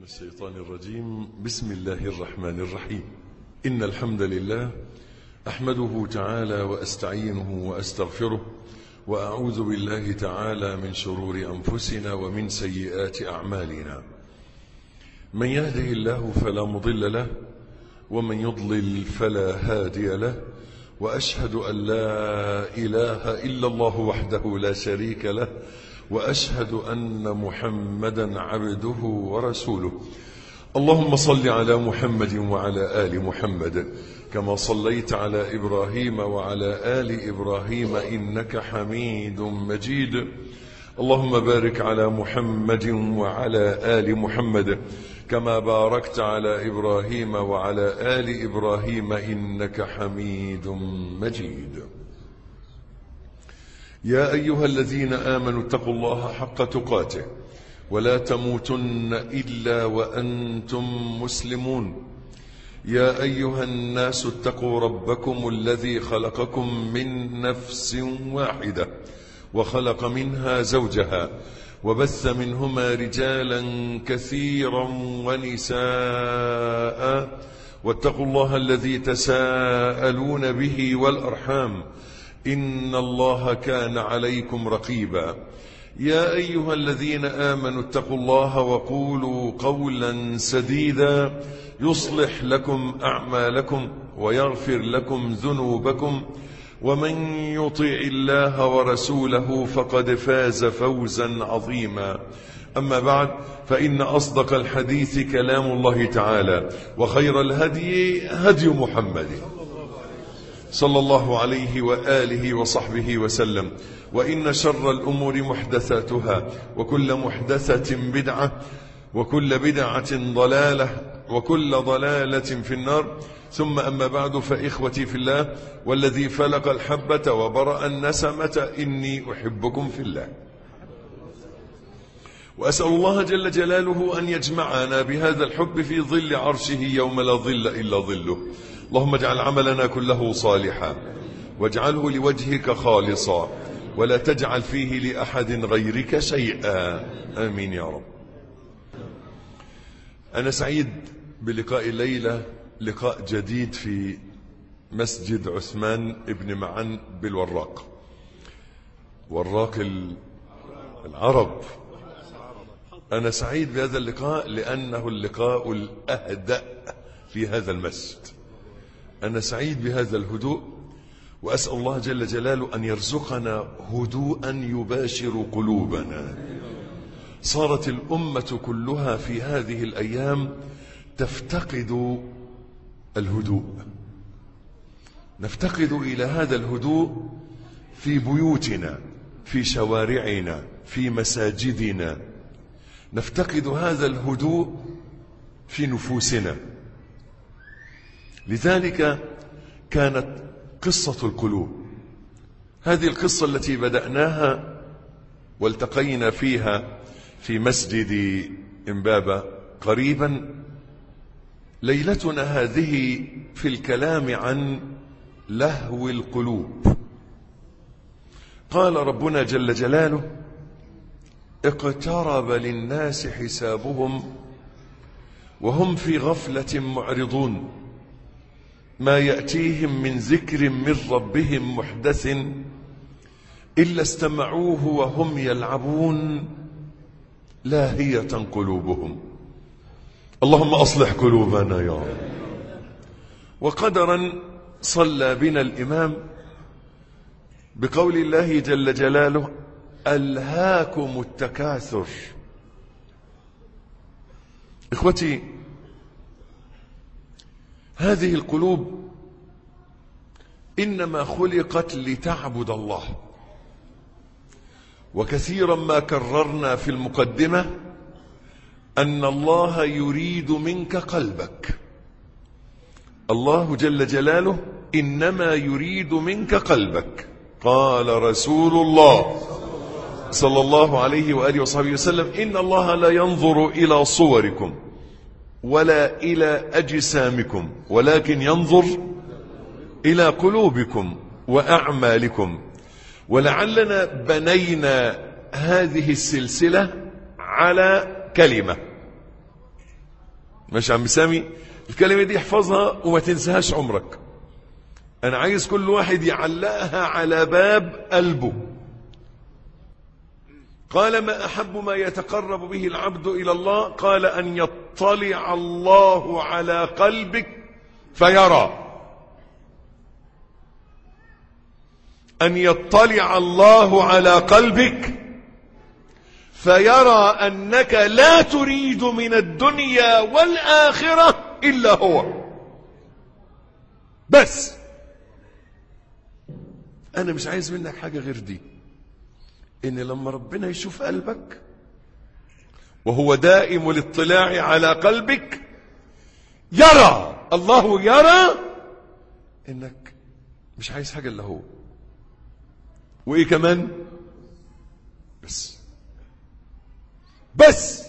الشيطان الرجيم بسم الله الرحمن الرحيم إن الحمد لله أحمده تعالى وأستعينه وأستغفره وأعوذ بالله تعالى من شرور أنفسنا ومن سيئات أعمالنا من يهده الله فلا مضل له ومن يضلل فلا هادي له وأشهد أن لا إله إلا الله وحده لا شريك له وأشهد أن محمدا عبده ورسوله اللهم صل على محمد وعلى آل محمد كما صليت على إبراهيم وعلى آل إبراهيم إنك حميد مجيد اللهم بارك على محمد وعلى آل محمد كما باركت على إبراهيم وعلى آل إبراهيم إنك حميد مجيد يا أيها الذين آمنوا اتقوا الله حق تقاته ولا تموتن إلا وأنتم مسلمون يا أيها الناس اتقوا ربكم الذي خلقكم من نفس واحدة وخلق منها زوجها وبث منهما رجالا كثيرا ونساء واتقوا الله الذي تساءلون به والأرحام إن الله كان عليكم رقيبا يا أيها الذين آمنوا اتقوا الله وقولوا قولا سديدا يصلح لكم أعمالكم ويغفر لكم ذنوبكم ومن يطع الله ورسوله فقد فاز فوزا عظيما أما بعد فإن أصدق الحديث كلام الله تعالى وخير الهدي هدي محمد صلى الله عليه وآله وصحبه وسلم وإن شر الأمور محدثاتها وكل محدثة بدعة وكل بدعة ضلالة وكل ضلالة في النار ثم أما بعد فإخوتي في الله والذي فلق الحبة وبرأ النسمة إني أحبكم في الله وأسأل الله جل جلاله أن يجمعنا بهذا الحب في ظل عرشه يوم لا ظل إلا ظله اللهم اجعل عملنا كله صالحا واجعله لوجهك خالصا ولا تجعل فيه لأحد غيرك شيئا آمين يا رب أنا سعيد بلقاء الليلة لقاء جديد في مسجد عثمان ابن معن بالوراق وراق العرب أنا سعيد بهذا اللقاء لأنه اللقاء الأهدأ في هذا المسجد أنا سعيد بهذا الهدوء وأسأل الله جل جلاله أن يرزقنا هدوءا يباشر قلوبنا صارت الأمة كلها في هذه الأيام تفتقد الهدوء نفتقد إلى هذا الهدوء في بيوتنا في شوارعنا في مساجدنا نفتقد هذا الهدوء في نفوسنا لذلك كانت قصة القلوب هذه القصة التي بدأناها والتقينا فيها في مسجد إمبابة قريبا ليلتنا هذه في الكلام عن لهو القلوب قال ربنا جل جلاله اقترب للناس حسابهم وهم في غفلة معرضون ما يأتيهم من ذكر من ربهم محدث إلا استمعوه وهم يلعبون لاهية قلوبهم اللهم أصلح قلوبنا يا رب وقدرا صلى بنا الإمام بقول الله جل جلاله ألهاكم التكاثر إخوتي هذه القلوب إنما خلقت لتعبد الله وكثيرا ما كررنا في المقدمة أن الله يريد منك قلبك الله جل جلاله إنما يريد منك قلبك قال رسول الله صلى الله عليه وآله وصحبه وسلم إن الله لا ينظر إلى صوركم ولا إلى أجسامكم ولكن ينظر إلى قلوبكم وأعمالكم ولعلنا بنينا هذه السلسلة على كلمة ماشي يا عم سامي الكلمة دي احفظها وما تنساهاش عمرك انا عايز كل واحد يعلقها على باب قلبه قال ما احب ما يتقرب به العبد الى الله قال ان يطلع الله على قلبك فيرى ان يطلع الله على قلبك فيرى انك لا تريد من الدنيا والاخره الا هو بس انا مش عايز منك حاجه غير دي ان لما ربنا يشوف قلبك وهو دائم الاطلاع على قلبك يرى الله يرى انك مش عايز حاجه الا هو وايه كمان بس بس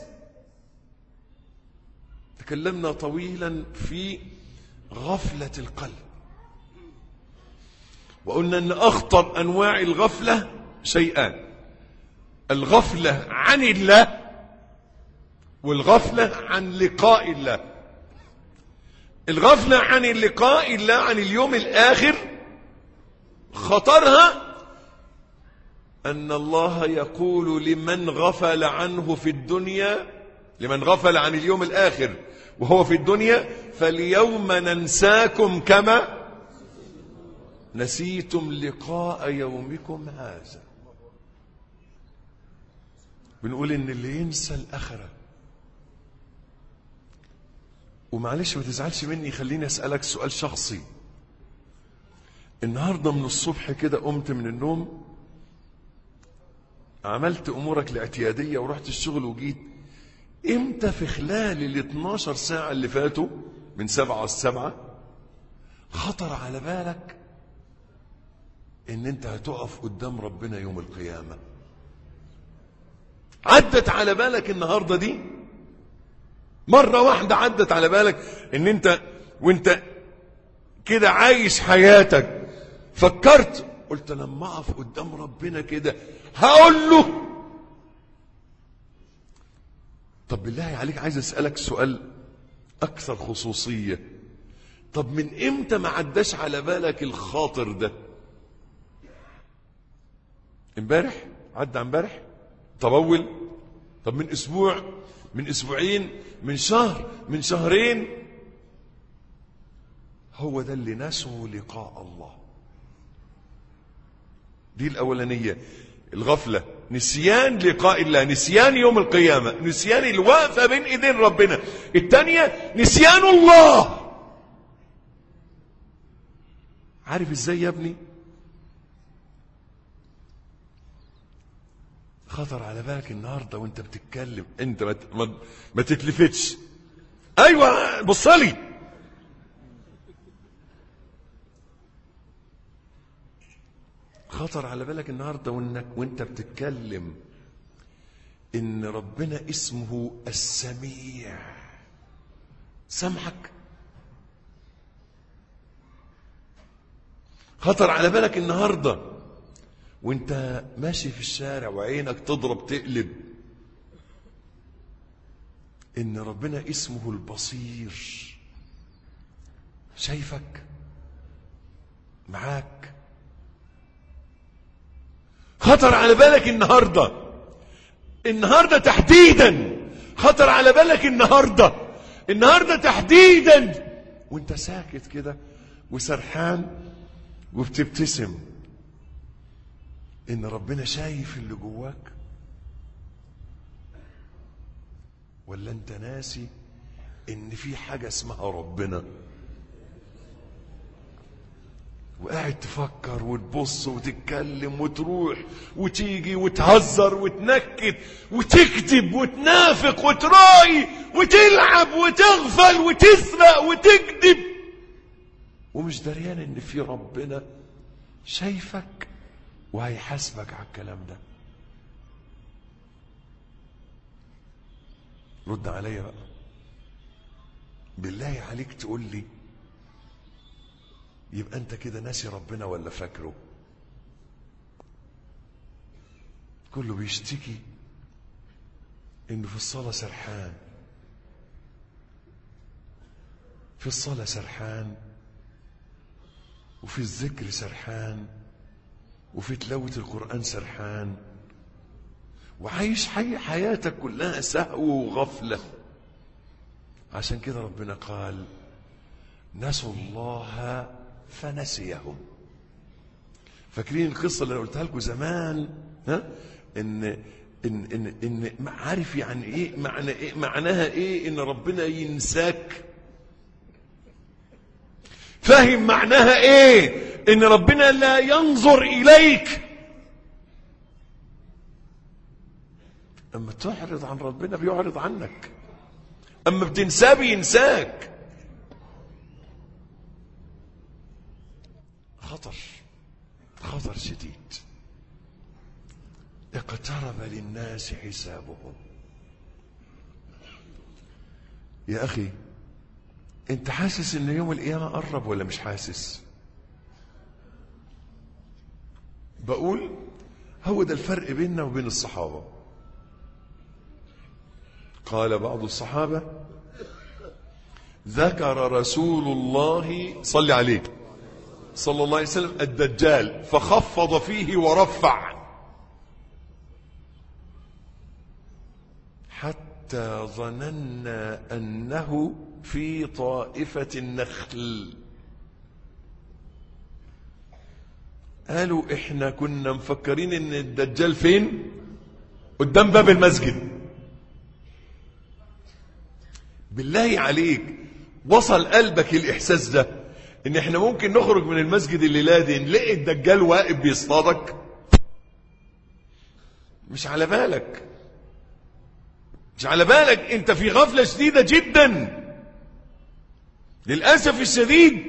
تكلمنا طويلا في غفله القلب وقلنا ان اخطر انواع الغفله شيئان الغفله عن الله والغفله عن لقاء الله الغفله عن اللقاء الله عن اليوم الاخر خطرها ان الله يقول لمن غفل عنه في الدنيا لمن غفل عن اليوم الاخر وهو في الدنيا فاليوم ننساكم كما نسيتم لقاء يومكم هذا بنقول ان اللي ينسى الاخره ومعلش ما تزعلش مني خليني اسالك سؤال شخصي النهارده من الصبح كده قمت من النوم عملت امورك الاعتياديه ورحت الشغل وجيت امتى في خلال ال 12 ساعه اللي فاتوا من سبعة السبعة خطر على بالك ان انت هتقف قدام ربنا يوم القيامه عدت على بالك النهارده دي مره واحده عدت على بالك ان انت وانت كده عايش حياتك فكرت قلت لما اقف قدام ربنا كده هقول له طب بالله عليك عايز اسالك سؤال اكثر خصوصيه طب من امتى ما عداش على بالك الخاطر ده امبارح عدى امبارح طب اول طب من اسبوع من اسبوعين من شهر من شهرين هو ده اللي نسوا لقاء الله دي الاولانيه الغفله نسيان لقاء الله نسيان يوم القيامه نسيان الوقفه بين ايدين ربنا الثانيه نسيان الله عارف ازاي يا ابني خطر على بالك النهارده وانت بتتكلم انت ما, ما, ما تتلفتش ايوه بص لي خطر على بالك النهارده وانك وانت بتتكلم ان ربنا اسمه السميع سامحك خطر على بالك النهارده وانت ماشي في الشارع وعينك تضرب تقلب ان ربنا اسمه البصير شايفك معاك خطر على بالك النهارده النهارده تحديدا خطر على بالك النهارده النهارده تحديدا وانت ساكت كده وسرحان وبتبتسم ان ربنا شايف اللي جواك ولا انت ناسي ان في حاجه اسمها ربنا وقاعد تفكر وتبص وتتكلم وتروح وتيجي وتهزر وتنكد وتكذب وتنافق وتراي وتلعب وتغفل وتسرق وتكذب ومش دريان ان في ربنا شايفك وهيحاسبك على الكلام ده رد عليا بقى بالله عليك تقول لي يبقى انت كده ناسي ربنا ولا فاكره كله بيشتكي انه في الصلاة سرحان في الصلاة سرحان وفي الذكر سرحان وفي تلاوة القرآن سرحان وعايش حي حياتك كلها سهو وغفلة عشان كده ربنا قال نسوا الله فنسيهم فاكرين القصة اللي أنا قلتها لكم زمان ها ان ان ان ان عارف يعني ايه معنى ايه معناها ايه ان ربنا ينساك فاهم معناها ايه ان ربنا لا ينظر اليك اما تعرض عن ربنا بيعرض عنك اما بتنساه بينساك خطر خطر شديد اقترب للناس حسابهم يا اخي انت حاسس ان يوم القيامه قرب ولا مش حاسس بقول هو ده الفرق بيننا وبين الصحابه قال بعض الصحابه ذكر رسول الله صلى عليه صلى الله عليه وسلم الدجال فخفض فيه ورفع حتى ظننا انه في طائفه النخل قالوا احنا كنا مفكرين ان الدجال فين قدام باب المسجد بالله عليك وصل قلبك الاحساس ده ان احنا ممكن نخرج من المسجد الليله دي نلاقي الدجال واقف بيصطادك مش على بالك مش على بالك انت في غفله شديده جدا للاسف الشديد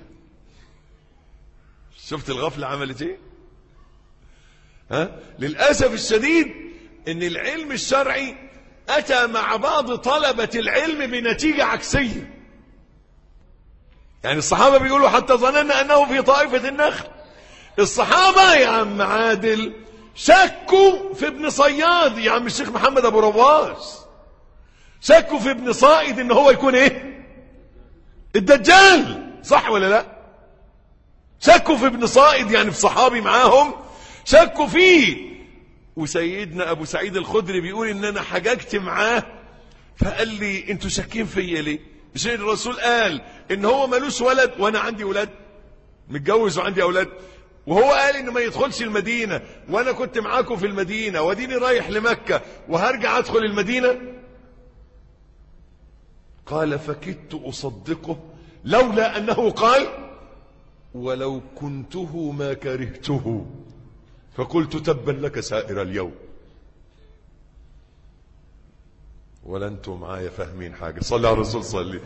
شفت الغفله عملت ايه ها للاسف الشديد ان العلم الشرعي اتى مع بعض طلبه العلم بنتيجه عكسيه يعني الصحابة بيقولوا حتى ظننا أنه في طائفة النخل الصحابة يا عم عادل شكوا في ابن صياد يا عم الشيخ محمد أبو رواس شكوا في ابن صائد ان هو يكون ايه الدجال صح ولا لا شكوا في ابن صائد يعني في صحابي معاهم شكوا فيه وسيدنا ابو سعيد الخدري بيقول ان انا حججت معاه فقال لي انتوا شاكين فيا ليه مش الرسول قال ان هو ملوش ولد وانا عندي ولاد متجوز وعندي اولاد وهو قال انه ما يدخلش المدينة وانا كنت معاكم في المدينة وديني رايح لمكة وهرجع ادخل المدينة قال فكدت اصدقه لولا انه قال ولو كنته ما كرهته فقلت تبا لك سائر اليوم ولا انتم معايا فاهمين حاجة صلي على الرسول صلي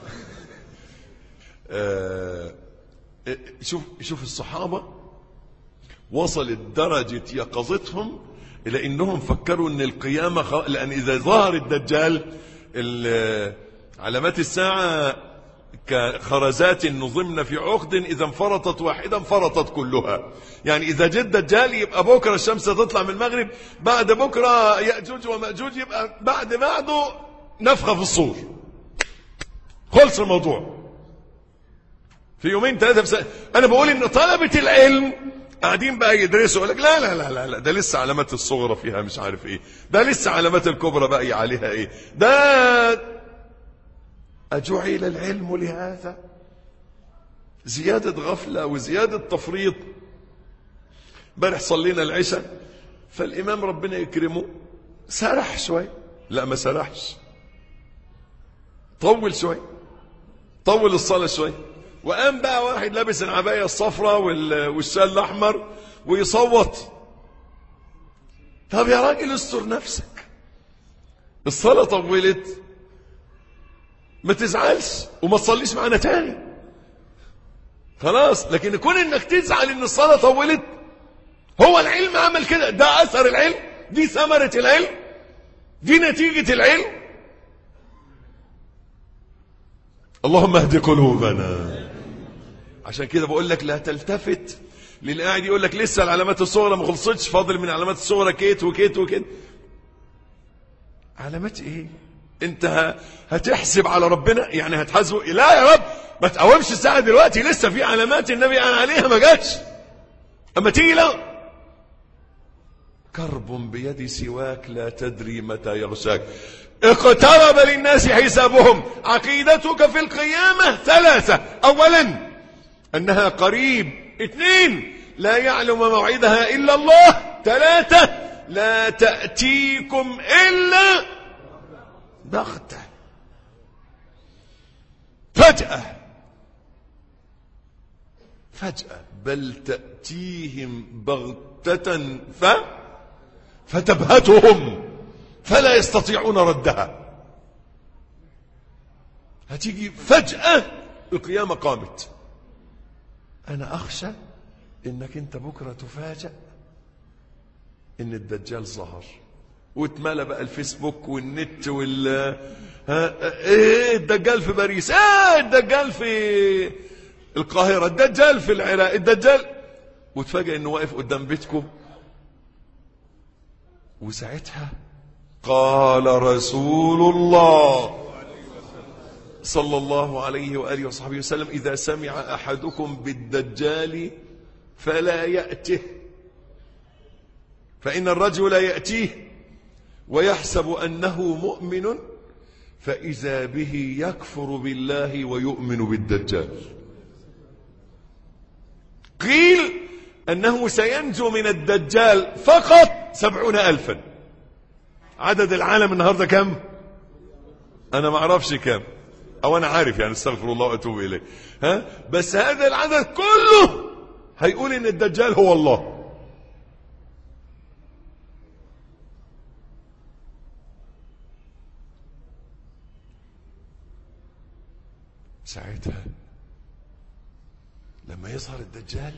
آه شوف شوف الصحابة وصلت درجة يقظتهم إلى أنهم فكروا أن القيامة خ... لأن إذا ظهر الدجال علامات الساعة كخرزات نظمن في عقد إذا انفرطت واحدة انفرطت كلها يعني إذا جد الدجال يبقى بكرة الشمس تطلع من المغرب بعد بكرة يأجوج ومأجوج يبقى بعد بعده نفخة في الصور خلص الموضوع في يومين ثلاثة في سنة. أنا بقول إن طلبة العلم قاعدين بقى يدرسوا يقول لك لا لا لا لا لا ده لسه علامات الصغرى فيها مش عارف ايه ده لسه علامات الكبرى بقى عليها ايه ده أجعل العلم لهذا زيادة غفلة وزيادة تفريط امبارح صلينا العشاء فالإمام ربنا يكرمه سرح شوي لا ما سرحش طول شوي طول الصلاة شوي وقام بقى واحد لابس العباية الصفراء والشال الأحمر ويصوت طب يا راجل استر نفسك الصلاة طولت ما تزعلش وما تصليش معانا تاني خلاص لكن يكون انك تزعل ان الصلاة طولت هو العلم عمل كده ده اثر العلم دي ثمرة العلم دي نتيجة العلم اللهم اهد قلوبنا عشان كده بقول لك لا تلتفت للي قاعد يقول لك لسه العلامات الصغرى ما خلصتش فاضل من علامات الصغرى كيت وكيت وكيت علامات ايه انت ه- هتحسب على ربنا يعني هتحاسبه لا يا رب ما تقومش الساعة دلوقتي لسه في علامات النبي قال عليها ما جاتش اما تيجي لا كرب بيد سواك لا تدري متى يغشاك اقترب للناس حسابهم عقيدتك في القيامة ثلاثة اولا انها قريب اثنين لا يعلم موعدها الا الله ثلاثة لا تأتيكم الا بغتة فجأة فجأة بل تأتيهم بغتة ف فتبهتهم فلا يستطيعون ردها هتيجي فجأة القيامة قامت أنا أخشى إنك أنت بكرة تفاجأ إن الدجال ظهر واتملى بقى الفيسبوك والنت وال ها ايه الدجال في باريس ايه الدجال في القاهرة الدجال في العراق الدجال وتفاجئ انه واقف قدام بيتكم وساعتها قال رسول الله صلى الله عليه وآله وصحبه وسلم إذا سمع أحدكم بالدجال فلا يأته فإن الرجل يأتيه ويحسب أنه مؤمن فإذا به يكفر بالله ويؤمن بالدجال قيل أنه سينجو من الدجال فقط سبعون ألفا عدد العالم النهاردة كم أنا ما أعرفش كم أو أنا عارف يعني استغفر الله وأتوب إليه ها بس هذا العدد كله هيقول إن الدجال هو الله ساعتها لما يظهر الدجال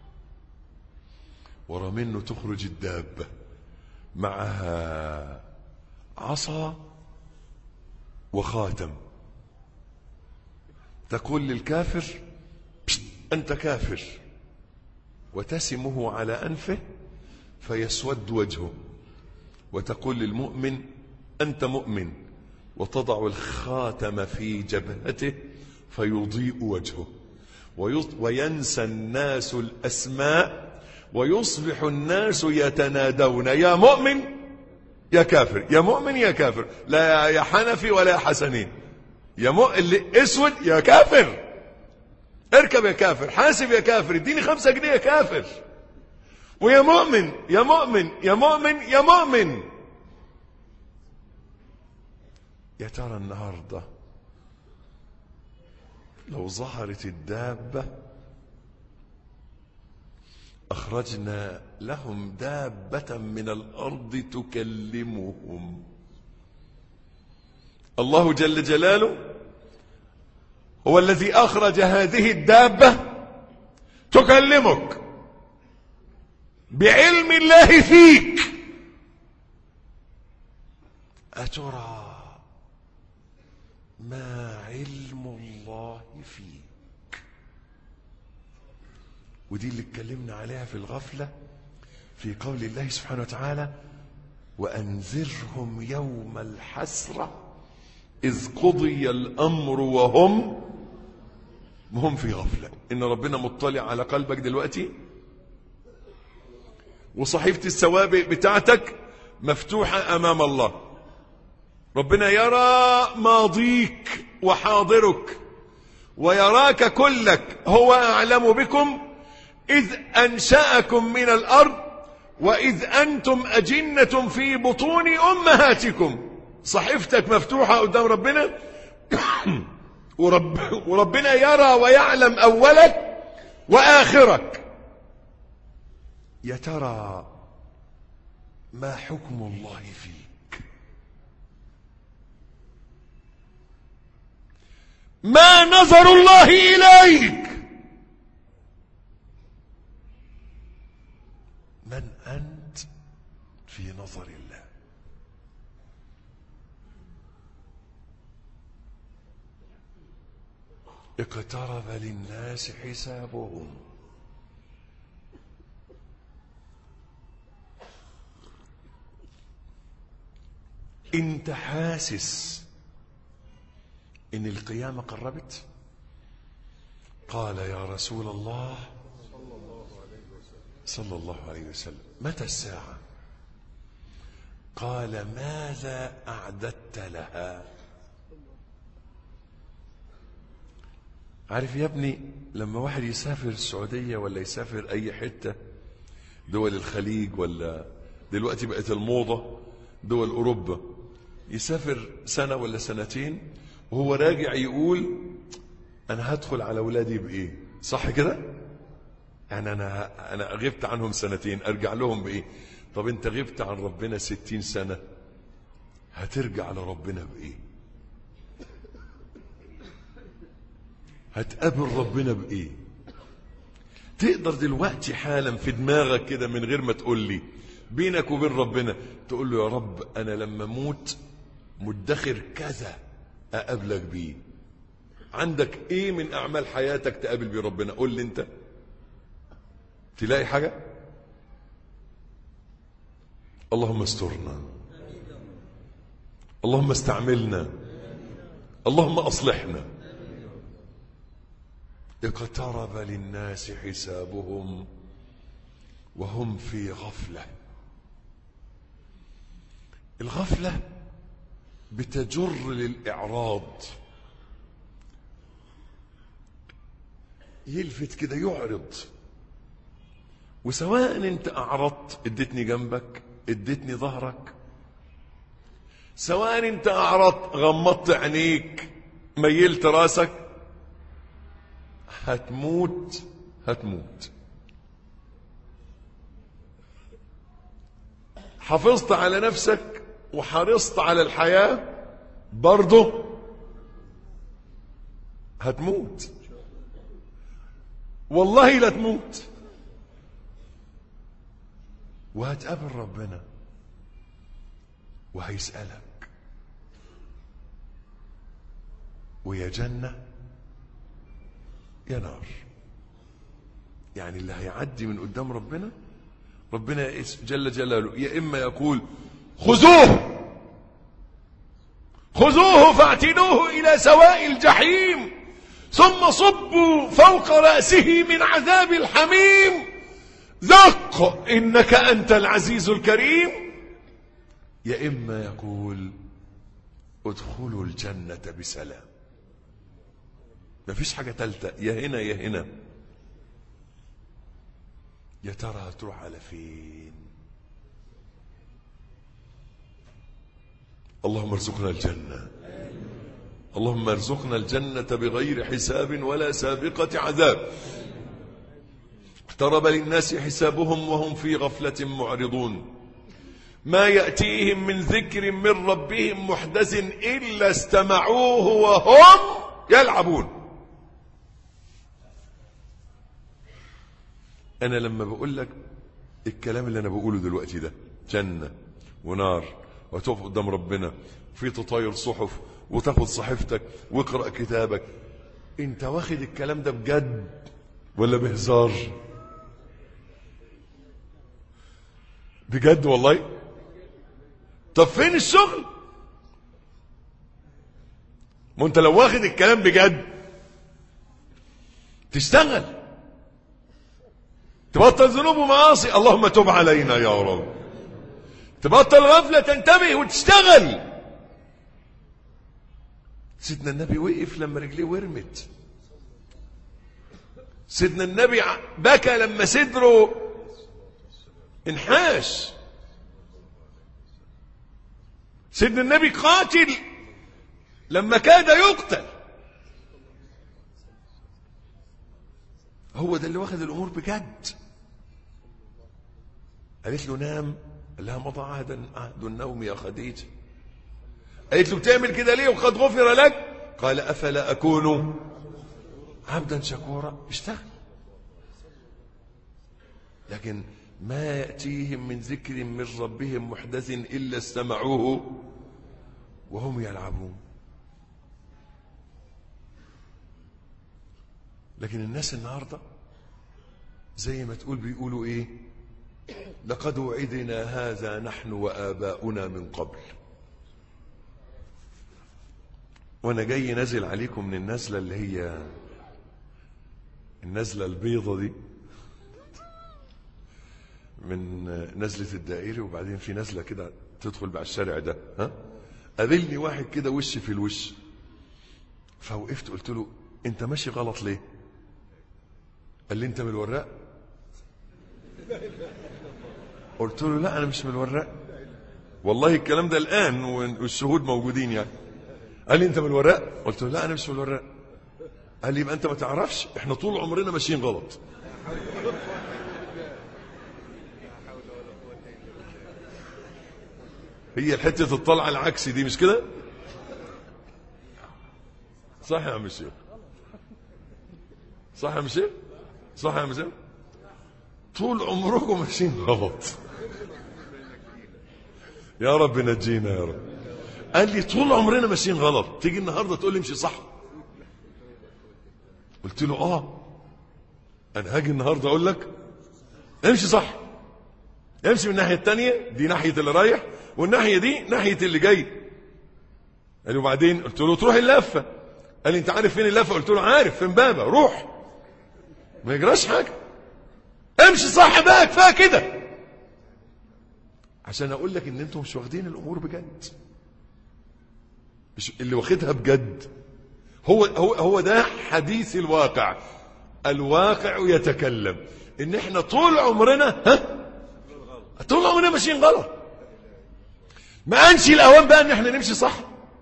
ورا منه تخرج الدابة معها عصا وخاتم تقول للكافر "بشت، أنت كافر وتسمه على أنفه فيسود وجهه وتقول للمؤمن أنت مؤمن وتضع الخاتم في جبهته فيضيء وجهه ويط- وينسى الناس الأسماء ويصبح الناس يتنادون يا مؤمن يا كافر يا مؤمن يا كافر لا يا حنفي ولا يا حسنين يا مؤ... اللي اسود يا كافر اركب يا كافر حاسب يا كافر اديني خمسة جنيه يا كافر ويا مؤمن يا مؤمن يا مؤمن يا مؤمن يا ترى النهارده لو ظهرت الدابة أخرجنا لهم دابة من الأرض تكلمهم الله جل جلاله هو الذي أخرج هذه الدابة تكلمك بعلم الله فيك أترى ما علم الله فيك ودي اللي اتكلمنا عليها في الغفلة في قول الله سبحانه وتعالى وأنذرهم يوم الحسرة إذ قضي الأمر وهم هم في غفلة إن ربنا مطلع على قلبك دلوقتي وصحيفة السوابق بتاعتك مفتوحة أمام الله ربنا يرى ماضيك وحاضرك ويراك كلك هو أعلم بكم إذ أنشأكم من الأرض وإذ أنتم أجنة في بطون أمهاتكم صحيفتك مفتوحة قدام ربنا ورب وربنا يرى ويعلم أولك وآخرك يا ترى ما حكم الله فيك ما نظر الله إليك من أنت في نظر الله اقترب للناس حسابهم انت حاسس إن القيامة قربت قال يا رسول الله صلى الله عليه وسلم متى الساعة قال ماذا أعددت لها عارف يا ابني لما واحد يسافر السعودية ولا يسافر أي حتة دول الخليج ولا دلوقتي بقت الموضة دول أوروبا يسافر سنة ولا سنتين وهو راجع يقول أنا هدخل على أولادي بإيه صح كده يعني أنا أنا غبت عنهم سنتين أرجع لهم بإيه طب أنت غبت عن ربنا ستين سنة هترجع لربنا بإيه هتقابل ربنا بإيه تقدر دلوقتي حالا في دماغك كده من غير ما تقول لي بينك وبين ربنا تقول له يا رب أنا لما أموت مدخر كذا أقابلك بيه عندك إيه من أعمال حياتك تقابل بيه ربنا قول لي أنت تلاقي حاجة اللهم استرنا اللهم استعملنا اللهم أصلحنا اقترب للناس حسابهم وهم في غفلة الغفلة بتجر للإعراض يلفت كده يعرض وسواء انت أعرضت اديتني جنبك اديتني ظهرك سواء انت أعرضت غمضت عينيك ميلت راسك هتموت هتموت حافظت على نفسك وحرصت على الحياة برضه هتموت والله لا تموت وهتقابل ربنا وهيسألك ويا جنة يا نار يعني اللي هيعدي من قدام ربنا ربنا جل جلاله يا إما يقول خذوه خذوه فاعتلوه إلى سواء الجحيم ثم صبوا فوق رأسه من عذاب الحميم ذق إنك أنت العزيز الكريم يا إما يقول ادخلوا الجنة بسلام ما فيش حاجة تالتة يا هنا يا هنا يا ترى هتروح على فين اللهم ارزقنا الجنة اللهم ارزقنا الجنة بغير حساب ولا سابقة عذاب اقترب للناس حسابهم وهم في غفلة معرضون ما يأتيهم من ذكر من ربهم محدث إلا استمعوه وهم يلعبون أنا لما بقول لك الكلام اللي أنا بقوله دلوقتي ده جنة ونار وتقف قدام ربنا في تطاير صحف وتاخد صحيفتك واقرأ كتابك انت واخد الكلام ده بجد ولا بهزار بجد والله طب فين الشغل ما انت لو واخد الكلام بجد تشتغل تبطل ذنوب ومعاصي اللهم تب علينا يا رب تبطل غفلة تنتبه وتشتغل سيدنا النبي وقف لما رجليه ورمت سيدنا النبي بكى لما صدره انحاش سيدنا النبي قاتل لما كاد يقتل هو ده اللي واخد الامور بجد قالت له نام قال لها مضى عهد عهد النوم يا خديجه قالت له بتعمل كده ليه وقد غفر لك قال افلا اكون عبدا شكورا اشتغل لكن ما ياتيهم من ذكر من ربهم محدث الا استمعوه وهم يلعبون لكن الناس النهارده زي ما تقول بيقولوا ايه لقد وعدنا هذا نحن وآباؤنا من قبل وانا جاي نازل عليكم من النزله اللي هي النزله البيضه دي من نزله الدائري وبعدين في نزله كده تدخل بقى الشارع ده ها قابلني واحد كده وش في الوش فوقفت قلت له انت ماشي غلط ليه قال لي انت من الوراق قلت له لا انا مش من الوراق والله الكلام ده الان والشهود موجودين يعني قال لي انت من الوراق قلت له لا انا مش من الوراق قال لي يبقى انت ما تعرفش احنا طول عمرنا ماشيين غلط هي الحته الطلعه العكسي دي مش كده صح يا عم الشيخ صح يا عم الشيخ صح يا عم الشيخ طول عمركم ماشيين غلط يا رب نجينا يا رب قال لي طول عمرنا ماشيين غلط تيجي النهارده تقول لي امشي صح قلت له اه انا هاجي النهارده اقول لك امشي صح امشي من الناحيه الثانيه دي ناحيه اللي رايح والناحيه دي ناحيه اللي جاي قال لي وبعدين قلت له تروح اللفه قال لي انت عارف فين اللفه قلت له عارف في امبابه روح ما يجراش حاجه امشي صح بقى كفايه كده عشان اقول لك ان انتم مش واخدين الامور بجد مش اللي واخدها بجد هو هو هو ده حديث الواقع الواقع يتكلم ان احنا طول عمرنا ها طول عمرنا ماشيين غلط ما انشي الاوان بقى ان احنا نمشي صح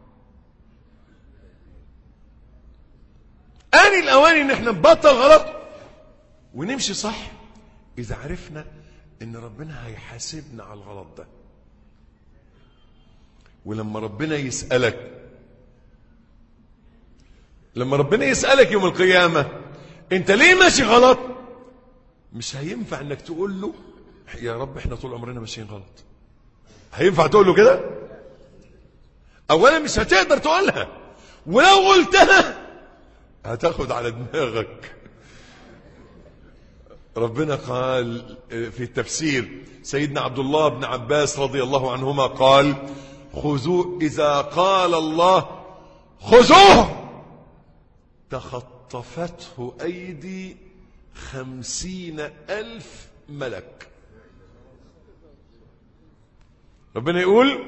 اني الاوان ان احنا نبطل غلط ونمشي صح اذا عرفنا ان ربنا هيحاسبنا على الغلط ده ولما ربنا يسألك لما ربنا يسألك يوم القيامة انت ليه ماشي غلط مش هينفع انك تقول له يا رب احنا طول عمرنا ماشيين غلط هينفع تقول له كده اولا مش هتقدر تقولها ولو قلتها هتاخد على دماغك ربنا قال في التفسير سيدنا عبد الله بن عباس رضي الله عنهما قال خذوا إذا قال الله خذوه تخطفته أيدي خمسين ألف ملك ربنا يقول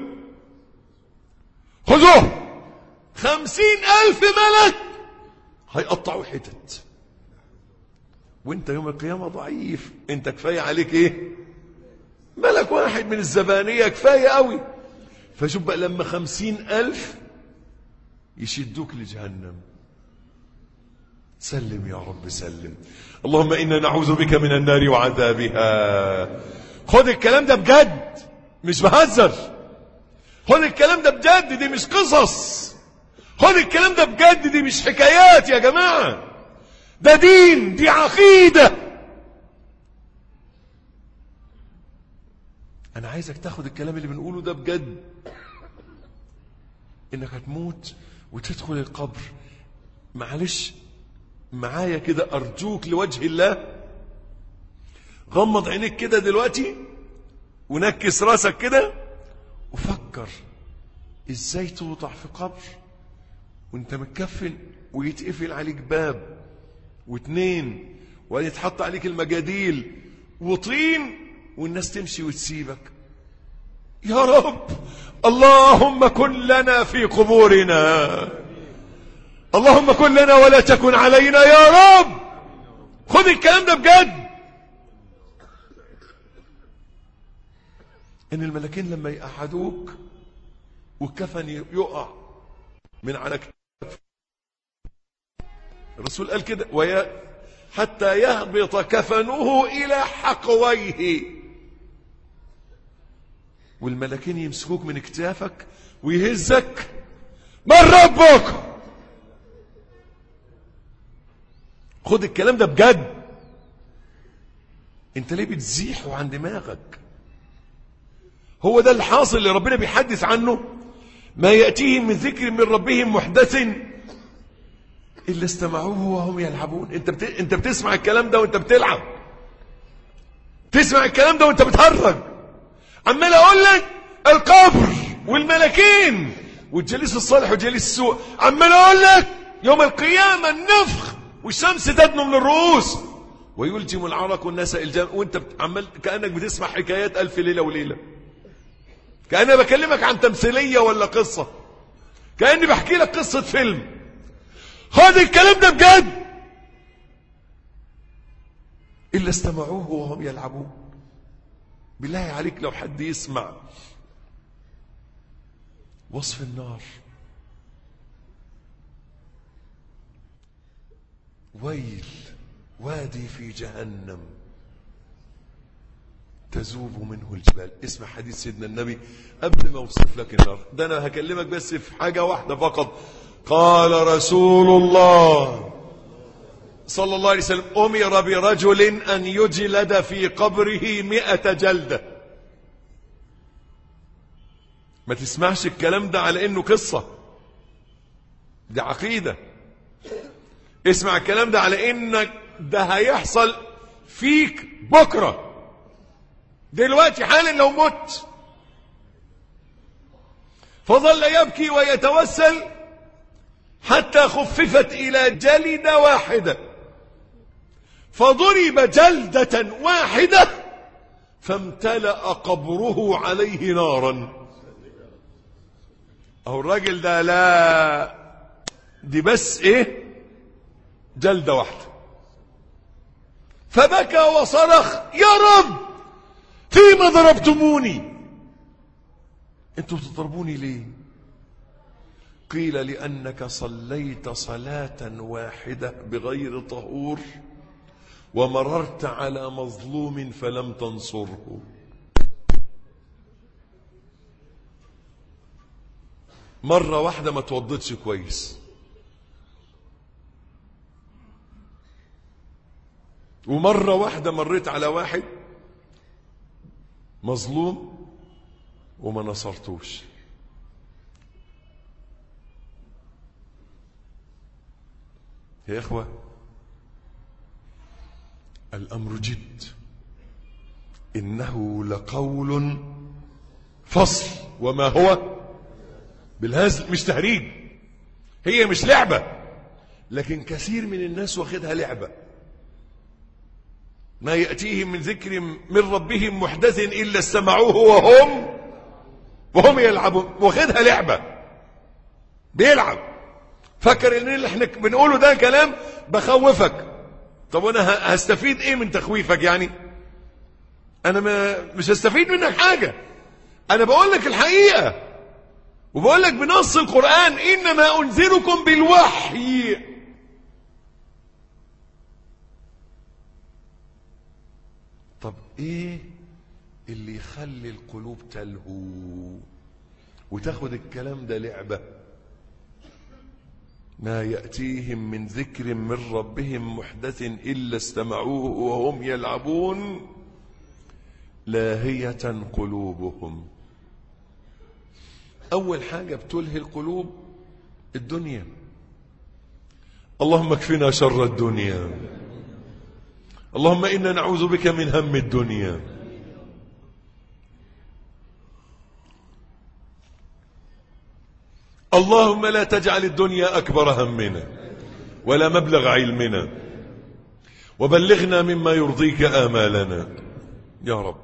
خذوه خمسين ألف ملك هيقطعوا حتت وانت يوم القيامة ضعيف انت كفاية عليك ايه ملك واحد من الزبانية كفاية قوي فشوف بقى لما خمسين ألف يشدوك لجهنم سلم يا رب سلم اللهم إنا نعوذ بك من النار وعذابها خد الكلام ده بجد مش بهزر خد الكلام ده بجد دي مش قصص خد الكلام ده بجد دي مش حكايات يا جماعه ده دين دي عقيدة أنا عايزك تاخد الكلام اللي بنقوله ده بجد إنك هتموت وتدخل القبر معلش معايا كده أرجوك لوجه الله غمض عينيك كده دلوقتي ونكس راسك كده وفكر ازاي توضع في قبر وانت متكفن ويتقفل عليك باب واثنين ويتحط عليك المجاديل وطين والناس تمشي وتسيبك يا رب اللهم كن لنا في قبورنا اللهم كن لنا ولا تكن علينا يا رب خذ الكلام ده بجد ان الملكين لما يقعدوك والكفن يقع من على كتافك الرسول قال كده ويا حتى يهبط كفنه إلى حقويه والملكين يمسكوك من اكتافك ويهزك من ربك خد الكلام ده بجد انت ليه بتزيحه عن دماغك هو ده الحاصل اللي ربنا بيحدث عنه ما يأتيهم من ذكر من ربهم محدث إلا استمعوه وهم يلعبون انت بت... انت بتسمع الكلام ده وانت بتلعب تسمع الكلام ده وانت بتهرج عمال اقول لك القبر والملكين والجليس الصالح والجليس السوء عمال اقول لك يوم القيامة النفخ والشمس تدنو من الرؤوس ويلجم العرق الناس الجام وانت عمال كأنك بتسمع حكايات ألف ليلة وليلة كأني بكلمك عن تمثيلية ولا قصة كأني بحكي لك قصة فيلم خد الكلام ده بجد إلا استمعوه وهم يلعبون بالله عليك لو حد يسمع وصف النار ويل وادي في جهنم تذوب منه الجبال اسمع حديث سيدنا النبي قبل ما اوصف لك النار ده انا هكلمك بس في حاجه واحده فقط قال رسول الله صلى الله عليه وسلم امر برجل ان يجلد في قبره مئة جلده ما تسمعش الكلام ده على انه قصه دي عقيده اسمع الكلام ده على انك ده هيحصل فيك بكره دلوقتي حالا لو مت فظل يبكي ويتوسل حتى خففت الى جلده واحده فضرب جلده واحده فامتلا قبره عليه نارا اهو الراجل ده لا دي بس ايه جلده واحده فبكى وصرخ يا رب فيما ضربتموني انتوا بتضربوني ليه قيل لانك صليت صلاه واحده بغير طهور ومررت على مظلوم فلم تنصره مره واحده ما توضتش كويس ومره واحده مريت على واحد مظلوم وما نصرتوش يا إخوة الأمر جد إنه لقول فصل وما هو بالهزل مش تهريج هي مش لعبة لكن كثير من الناس واخدها لعبة ما يأتيهم من ذكر من ربهم محدث إلا استمعوه وهم وهم يلعبون واخدها لعبة بيلعب فكر ان اللي احنا بنقوله ده كلام بخوفك طب انا هستفيد ايه من تخويفك يعني انا ما مش هستفيد منك حاجة انا بقول لك الحقيقة وبقول لك بنص القرآن انما انذركم بالوحي طب ايه اللي يخلي القلوب تلهو وتاخد الكلام ده لعبة ما يأتيهم من ذكر من ربهم محدث إلا استمعوه وهم يلعبون لاهية قلوبهم أول حاجة بتلهي القلوب الدنيا اللهم اكفنا شر الدنيا اللهم إنا نعوذ بك من هم الدنيا اللهم لا تجعل الدنيا أكبر همنا ولا مبلغ علمنا وبلغنا مما يرضيك آمالنا يا رب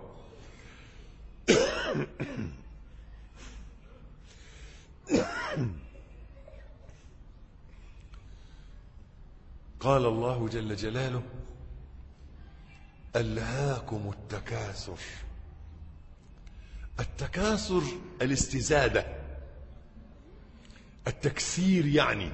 قال الله جل جلاله ألهاكم التكاثر التكاثر الاستزادة التكسير يعني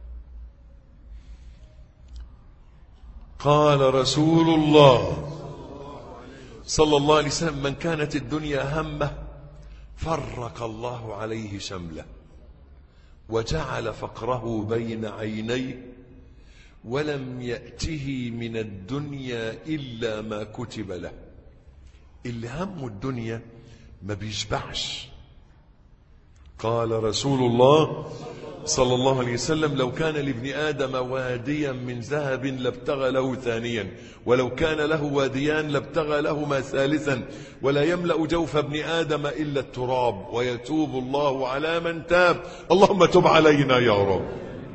قال رسول الله صلى الله عليه وسلم من كانت الدنيا همه فرق الله عليه شمله وجعل فقره بين عينيه ولم يأته من الدنيا إلا ما كتب له اللي همه الدنيا ما بيشبعش قال رسول الله صلى الله عليه وسلم لو كان لابن آدم واديا من ذهب لابتغى له ثانيا ولو كان له واديان لابتغى لهما ثالثا ولا يملأ جوف ابن آدم إلا التراب ويتوب الله على من تاب اللهم تب علينا يا رب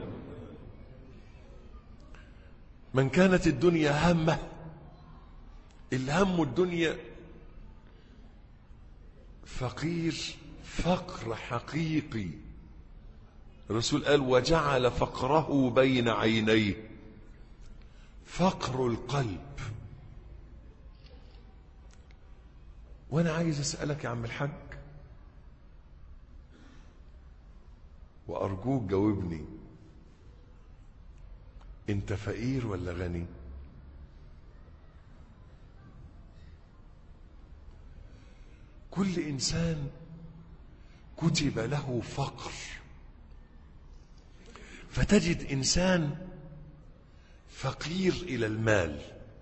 من كانت الدنيا همه الهم الدنيا فقير فقر حقيقي الرسول قال وجعل فقره بين عينيه فقر القلب وانا عايز اسالك يا عم الحاج وارجوك جاوبني انت فقير ولا غني كل انسان كتب له فقر فتجد انسان فقير الى المال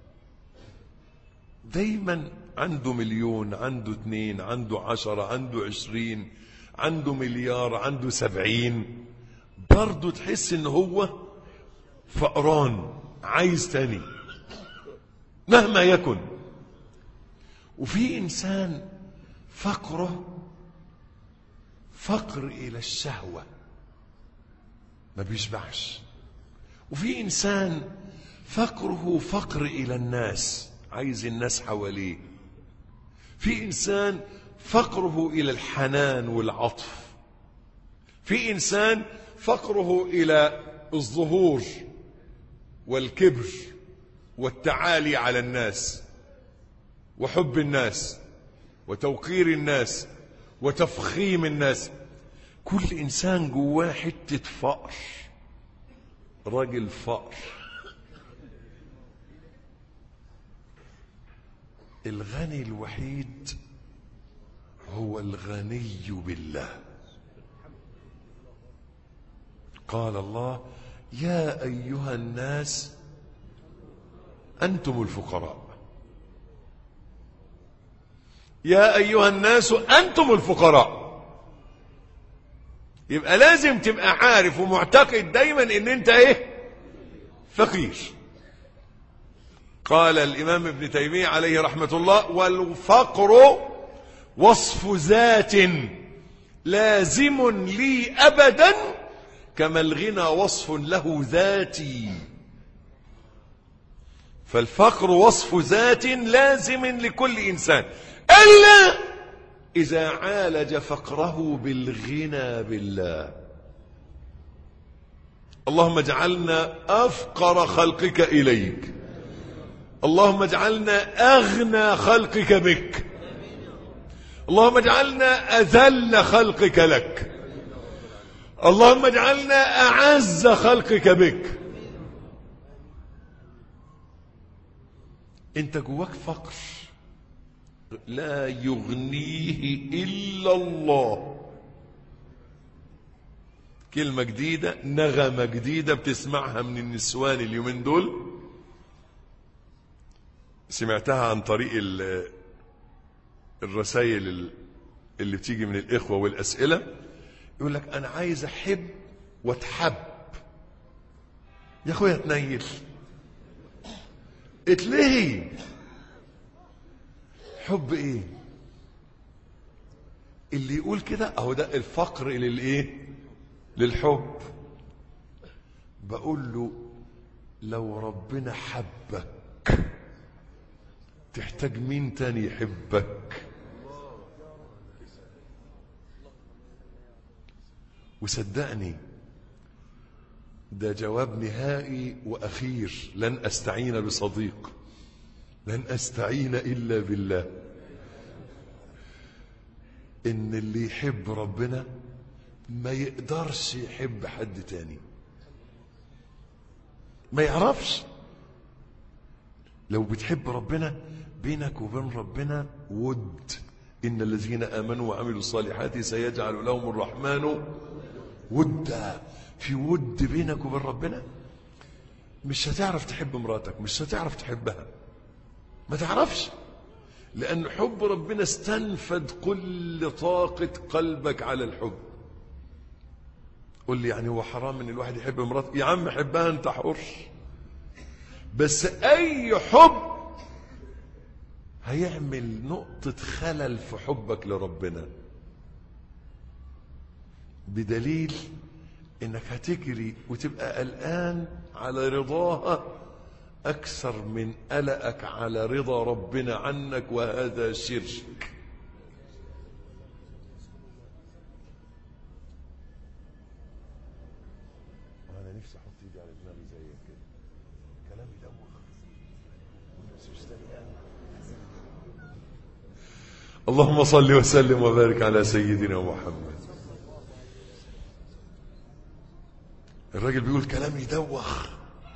دايما عنده مليون عنده اتنين عنده عشرة عنده عشرين عنده مليار عنده سبعين برضه تحس ان هو فقران عايز تاني مهما يكن وفي انسان فقره فقر الى الشهوه ما بيشبعش وفي انسان فقره فقر الى الناس عايز الناس حواليه في انسان فقره الى الحنان والعطف في انسان فقره الى الظهور والكبر والتعالي على الناس وحب الناس وتوقير الناس وتفخيم الناس كل انسان جواه حته فقر راجل فقر الغني الوحيد هو الغني بالله قال الله يا ايها الناس انتم الفقراء يا ايها الناس انتم الفقراء يبقى لازم تبقى عارف ومعتقد دايما ان انت ايه فقير قال الامام ابن تيميه عليه رحمه الله والفقر وصف ذات لازم لي ابدا كما الغنى وصف له ذاتي فالفقر وصف ذات لازم لكل انسان الا اذا عالج فقره بالغنى بالله اللهم اجعلنا افقر خلقك اليك اللهم اجعلنا اغنى خلقك بك اللهم اجعلنا اذل خلقك لك اللهم اجعلنا اعز خلقك بك انت جواك فقر لا يغنيه الا الله كلمه جديده نغمه جديده بتسمعها من النسوان اليومين دول سمعتها عن طريق الرسائل اللي بتيجي من الاخوه والاسئله يقول لك انا عايز احب واتحب يا اخويا تنيل اتلهي حب ايه اللي يقول كده اهو ده الفقر للايه للحب بقول له لو ربنا حبك تحتاج مين تاني يحبك وصدقني ده جواب نهائي واخير لن استعين بصديق لن استعين الا بالله ان اللي يحب ربنا ما يقدرش يحب حد تاني ما يعرفش لو بتحب ربنا بينك وبين ربنا ود ان الذين امنوا وعملوا الصالحات سيجعل لهم الرحمن ودا في ود بينك وبين ربنا مش هتعرف تحب مراتك مش هتعرف تحبها ما تعرفش لأن حب ربنا استنفد كل طاقة قلبك على الحب قول لي يعني هو حرام ان الواحد يحب مراته يا عم حبها انت حر بس اي حب هيعمل نقطة خلل في حبك لربنا بدليل انك هتجري وتبقى قلقان على رضاها اكثر من قلقك على رضا ربنا عنك وهذا شرك انا نفسي احط ايدي على دماغي زيك كده كلام يدوخ بس مش تاني اللهم صل وسلم وبارك على سيدنا محمد الراجل بيقول كلام يدوخ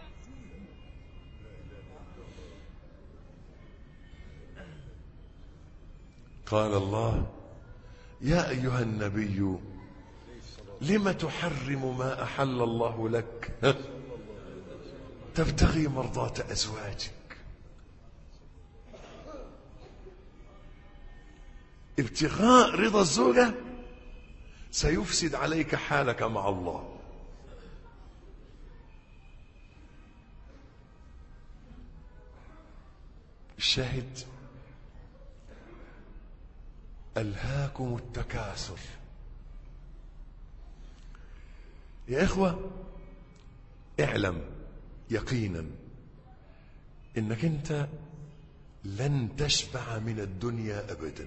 قال الله يا ايها النبي لم تحرم ما احل الله لك تبتغي مرضاه ازواجك ابتغاء رضا الزوجه سيفسد عليك حالك مع الله الشاهد ألهاكم التكاثر يا إخوة اعلم يقينا إنك أنت لن تشبع من الدنيا أبدا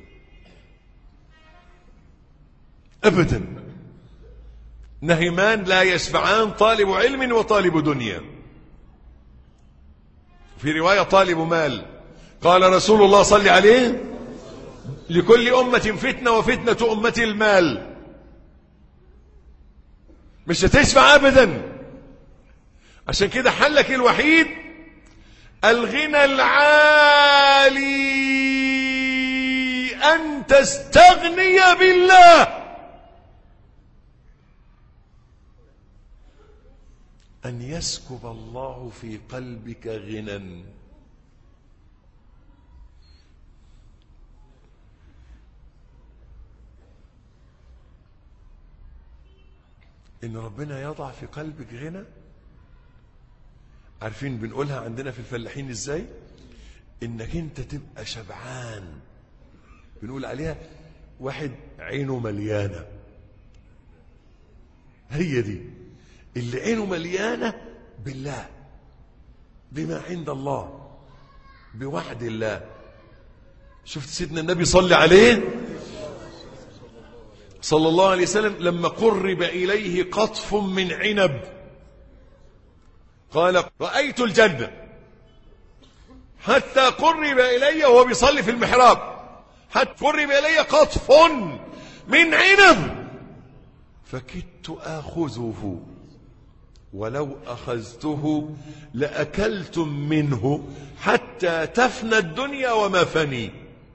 أبدا نهمان لا يشبعان طالب علم وطالب دنيا في رواية طالب مال قال رسول الله صلى عليه لكل أمة فتنة وفتنة أمة المال مش هتشفع أبدا عشان كده حلك الوحيد الغنى العالي أن تستغني بالله أن يسكب الله في قلبك غنى ان ربنا يضع في قلبك غنى عارفين بنقولها عندنا في الفلاحين ازاي انك انت تبقى شبعان بنقول عليها واحد عينه مليانه هي دي اللي عينه مليانه بالله بما عند الله بوعد الله شفت سيدنا النبي صلى عليه صلى الله عليه وسلم لما قرب إليه قطف من عنب قال رأيت الجنة حتى قرب إلي وهو بيصلي في المحراب حتى قرب إلي قطف من عنب فكدت آخذه ولو أخذته لأكلتم منه حتى تفنى الدنيا وما فني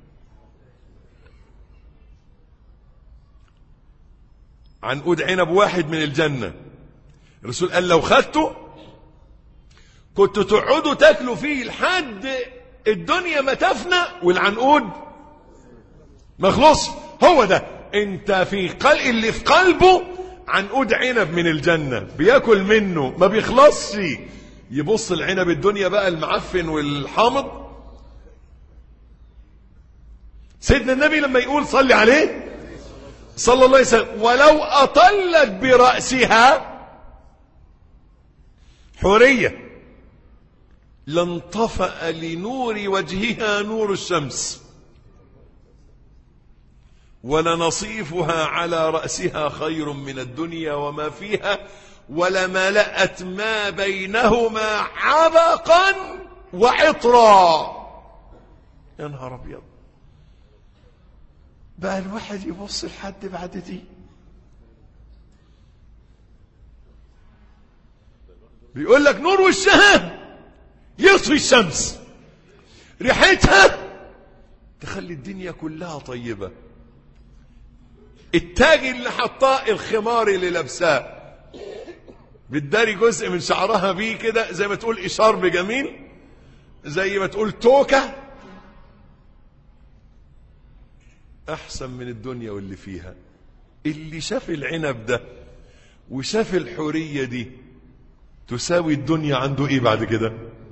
عنقود عنب واحد من الجنة الرسول قال لو خدته كنتوا تقعدوا تاكلوا فيه لحد الدنيا ما تفنى والعنقود ما خلص هو ده انت في قلب اللي في قلبه عنقود عنب من الجنة بياكل منه ما بيخلصش يبص العنب الدنيا بقى المعفن والحامض سيدنا النبي لما يقول صلي عليه صلى الله عليه وسلم ولو أطلت برأسها حورية لانطفأ لنور وجهها نور الشمس ولنصيفها على رأسها خير من الدنيا وما فيها ولملأت ما بينهما عبقا وعطرا يا نهار أبيض بقى الواحد يبص لحد بعد دي بيقول لك نور وشها يطفي الشمس ريحتها تخلي الدنيا كلها طيبة التاج اللي حطاه الخمار اللي لابساه بتداري جزء من شعرها بيه كده زي ما تقول إشارب جميل زي ما تقول توكة أحسن من الدنيا واللي فيها اللي شاف العنب ده وشاف الحورية دي تساوي الدنيا عنده ايه بعد كده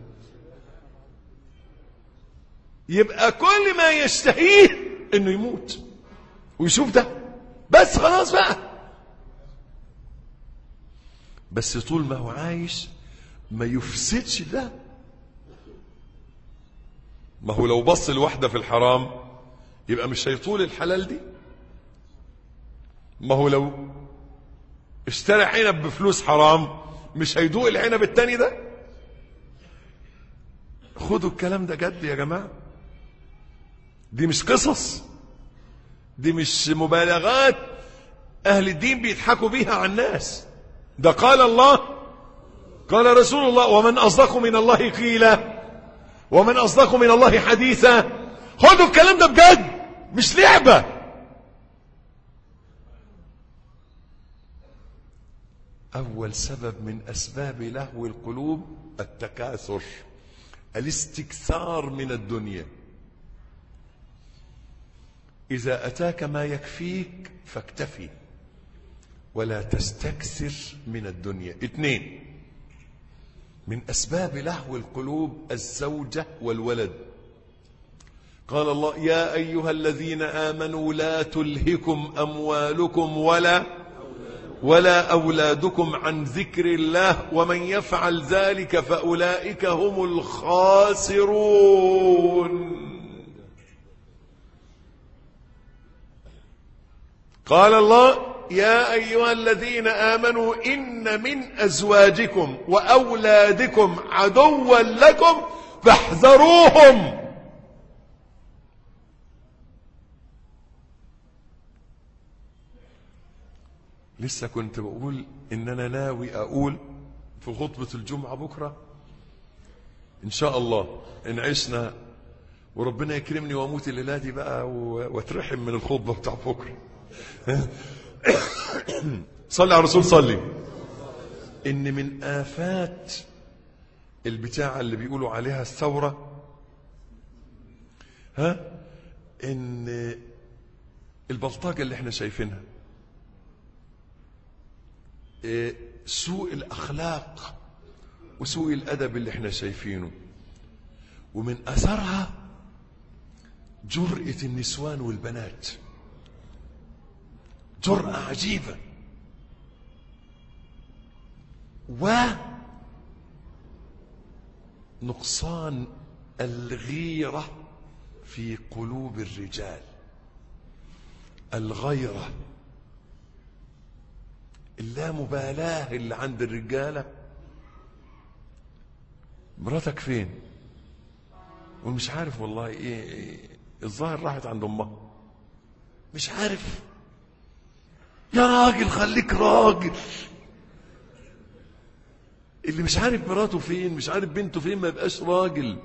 يبقى كل ما يشتهيه انه يموت ويشوف ده بس خلاص بقى بس طول ما هو عايش ما يفسدش ده ما هو لو بص لواحدة في الحرام يبقى مش هيطول الحلال دي ما هو لو اشترى عنب بفلوس حرام مش هيدوق العنب التاني ده خدوا الكلام ده جد يا جماعة دي مش قصص دي مش مبالغات أهل الدين بيضحكوا بيها على الناس ده قال الله قال رسول الله ومن أصدق من الله قيلا ومن أصدق من الله حديثا خدوا الكلام ده بجد مش لعبة أول سبب من أسباب لهو القلوب التكاثر الاستكثار من الدنيا إذا أتاك ما يكفيك فاكتفي ولا تستكثر من الدنيا اثنين من أسباب لهو القلوب الزوجة والولد قال الله يا أيها الذين آمنوا لا تلهكم أموالكم ولا ولا أولادكم عن ذكر الله ومن يفعل ذلك فأولئك هم الخاسرون قال الله يا أيها الذين آمنوا إن من أزواجكم وأولادكم عدوا لكم فاحذروهم لسه كنت بقول إن أنا ناوي أقول في خطبة الجمعة بكرة إن شاء الله إن عشنا وربنا يكرمني وأموت الليلة دي بقى واترحم من الخطبة بتاع بكرة صلي على الرسول صلي ان من افات البتاع اللي بيقولوا عليها الثورة ها ان البلطجة اللي احنا شايفينها إيه سوء الاخلاق وسوء الادب اللي احنا شايفينه ومن اثرها جرأة النسوان والبنات جرأة عجيبة ونقصان الغيرة في قلوب الرجال الغيرة اللامبالاة اللي عند الرجالة مراتك فين ومش عارف والله ايه, إيه الظاهر راحت عند امها مش عارف يا راجل خليك راجل اللي مش عارف مراته فين مش عارف بنته فين ما يبقاش راجل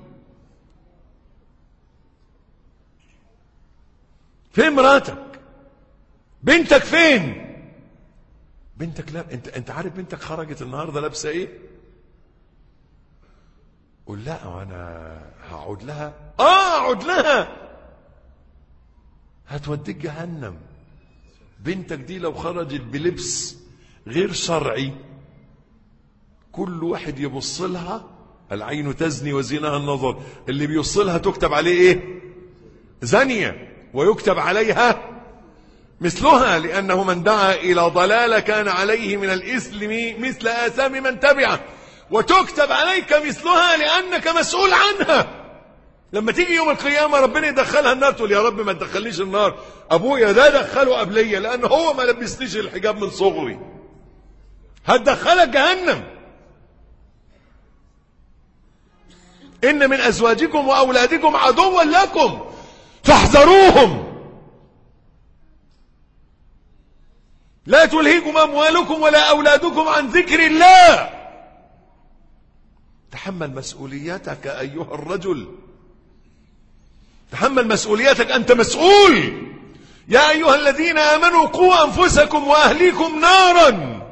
فين مراتك بنتك فين بنتك لا انت انت عارف بنتك خرجت النهارده لابسه ايه قول لا انا هقعد لها اه اقعد لها هتوديك جهنم بنتك دي لو خرجت بلبس غير شرعي كل واحد يبص لها العين تزني وزينها النظر اللي بيبص لها تكتب عليه ايه زانية ويكتب عليها مثلها لأنه من دعا إلى ضلالة كان عليه من الإثم مثل آثام من تبعه وتكتب عليك مثلها لأنك مسؤول عنها لما تيجي يوم القيامة ربنا يدخلها النار تقول يا رب ما تدخلنيش النار أبويا ده دخله قبلية لأن هو ما لبسنيش الحجاب من صغري هتدخلك جهنم إن من أزواجكم وأولادكم عدوا لكم فاحذروهم لا تلهيكم أموالكم ولا أولادكم عن ذكر الله تحمل مسؤوليتك أيها الرجل تحمل مسؤوليتك أنت مسؤول يا أيها الذين آمنوا قوا أنفسكم وأهليكم نارا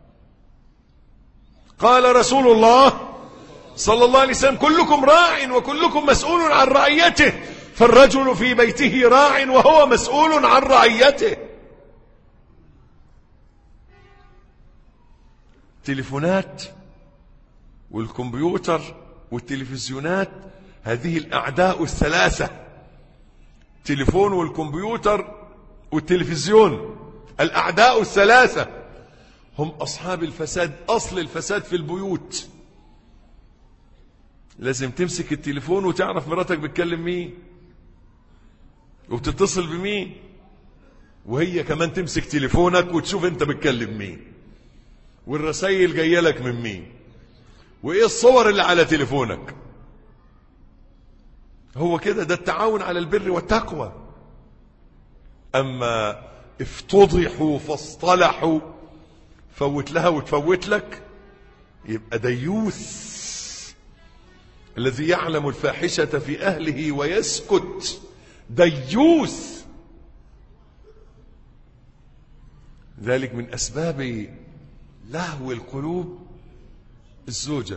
قال رسول الله صلى الله عليه وسلم كلكم راع وكلكم مسؤول عن رعيته فالرجل في بيته راع وهو مسؤول عن رعيته التليفونات والكمبيوتر والتلفزيونات هذه الأعداء الثلاثة التليفون والكمبيوتر والتلفزيون الأعداء الثلاثة هم أصحاب الفساد أصل الفساد في البيوت لازم تمسك التليفون وتعرف مراتك بتكلم مين وبتتصل بمين وهي كمان تمسك تليفونك وتشوف انت بتكلم مين والرسائل جايه لك من مين وايه الصور اللي على تليفونك هو كده ده التعاون على البر والتقوى اما افتضحوا فاصطلحوا فوت لها وتفوت لك يبقى ديوث الذي يعلم الفاحشة في أهله ويسكت ديوث ذلك من أسباب لهو القلوب الزوجة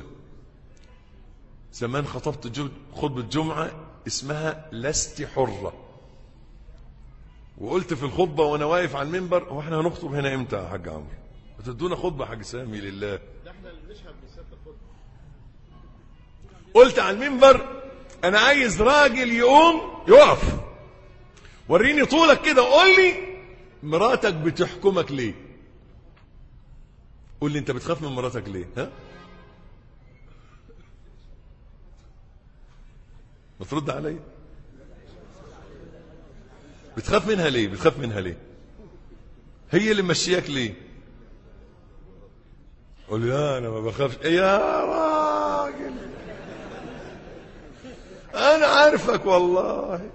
زمان خطبت خطبة جمعة اسمها لست حرة وقلت في الخطبة وانا واقف على المنبر هو احنا هنخطب هنا امتى يا حاج عمرو بتدونا خطبة حاج سامي لله قلت على المنبر انا عايز راجل يقوم يقف وريني طولك كده وقول لي مراتك بتحكمك ليه قول لي انت بتخاف من مراتك ليه ها ما ترد عليا بتخاف منها ليه بتخاف منها ليه هي اللي ماشياك ليه قول لي لا انا ما بخافش يا راجل انا عارفك والله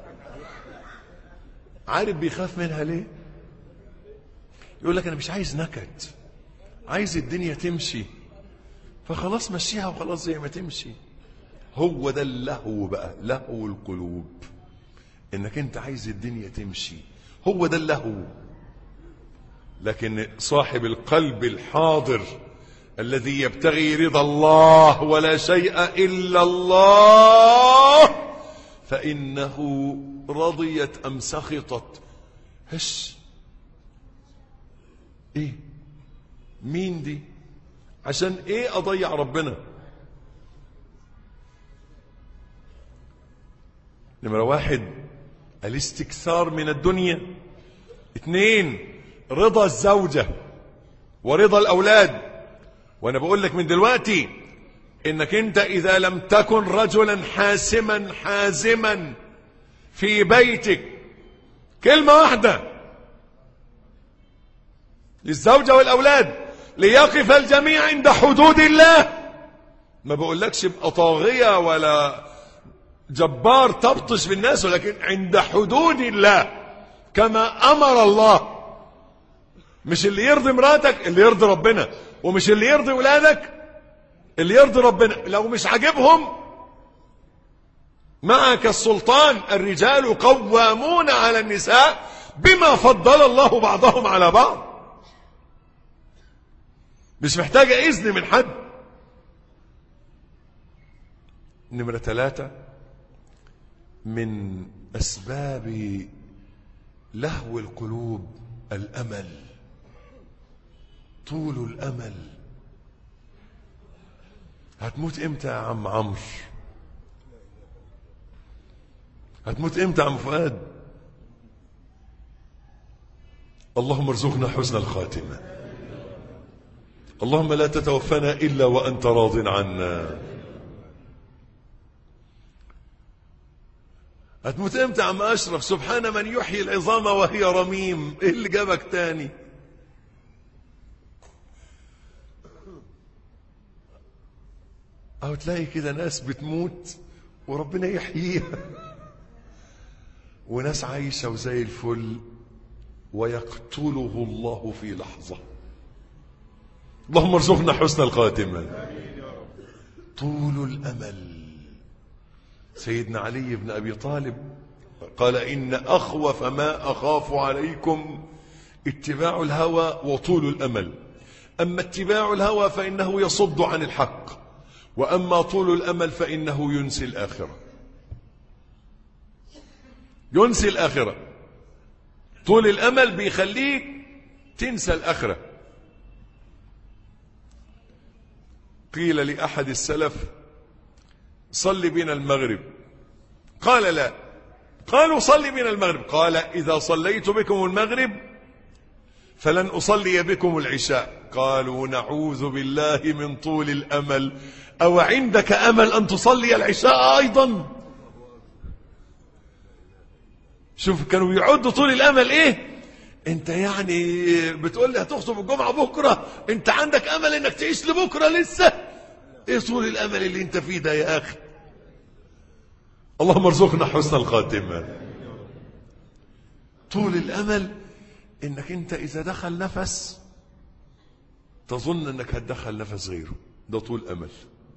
عارف بيخاف منها ليه يقول لك انا مش عايز نكد عايز الدنيا تمشي فخلاص مشيها وخلاص زي ما تمشي هو ده اللهو بقى لهو القلوب انك انت عايز الدنيا تمشي هو ده اللهو لكن صاحب القلب الحاضر الذي يبتغي رضا الله ولا شيء الا الله فانه رضيت ام سخطت هش ايه مين دي عشان ايه اضيع ربنا نمرة واحد الاستكثار من الدنيا اثنين رضا الزوجة ورضا الأولاد وأنا بقول لك من دلوقتي إنك أنت إذا لم تكن رجلا حاسما حازما في بيتك كلمة واحدة للزوجة والأولاد ليقف الجميع عند حدود الله ما بقولكش ابقى طاغية ولا جبار تبطش بالناس ولكن عند حدود الله كما امر الله مش اللي يرضي مراتك اللي يرضي ربنا ومش اللي يرضي ولادك اللي يرضي ربنا لو مش عاجبهم معك السلطان الرجال قوامون على النساء بما فضل الله بعضهم على بعض مش محتاجة إذن من حد نمرة ثلاثة من أسباب لهو القلوب الأمل طول الأمل هتموت امتى يا عم عمرو هتموت امتى يا عم فؤاد اللهم ارزقنا حسن الخاتمة اللهم لا تتوفنا إلا وأنت راض عنا هتموت امتى يا عم اشرف سبحان من يحيي العظام وهي رميم ايه اللي جابك تاني او تلاقي كده ناس بتموت وربنا يحييها وناس عايشة وزي الفل ويقتله الله في لحظة اللهم ارزقنا حسن الخاتمة طول الأمل سيدنا علي بن أبي طالب قال إن أخوف ما أخاف عليكم اتباع الهوى وطول الأمل أما اتباع الهوى فإنه يصد عن الحق وأما طول الأمل فإنه ينسي الآخرة ينسي الآخرة طول الأمل بيخليك تنسى الآخرة قيل لأحد السلف صل بنا المغرب قال لا قالوا صل بنا المغرب قال إذا صليت بكم المغرب فلن أصلي بكم العشاء قالوا نعوذ بالله من طول الأمل أو عندك أمل أن تصلي العشاء أيضا شوف كانوا بيعدوا طول الأمل إيه انت يعني بتقول لي هتخطب الجمعة بكرة انت عندك امل انك تعيش لبكرة لسه ايه طول الامل اللي انت فيه ده يا اخي اللهم ارزقنا حسن الخاتمة طول الامل انك انت اذا دخل نفس تظن انك هتدخل نفس غيره ده طول امل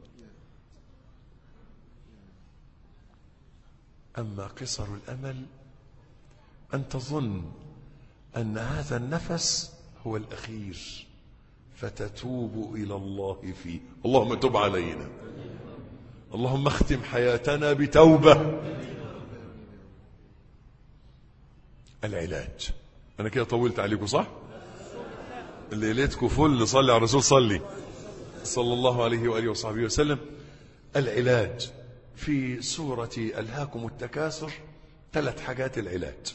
اما قصر الامل ان تظن أن هذا النفس هو الأخير فتتوب إلى الله فيه اللهم تب علينا اللهم اختم حياتنا بتوبة العلاج أنا كده طولت عليكم صح اللي ليلتكم فل صلي على الرسول صلي صلى الله عليه وآله وصحبه وسلم العلاج في سورة ألهاكم التكاثر ثلاث حاجات العلاج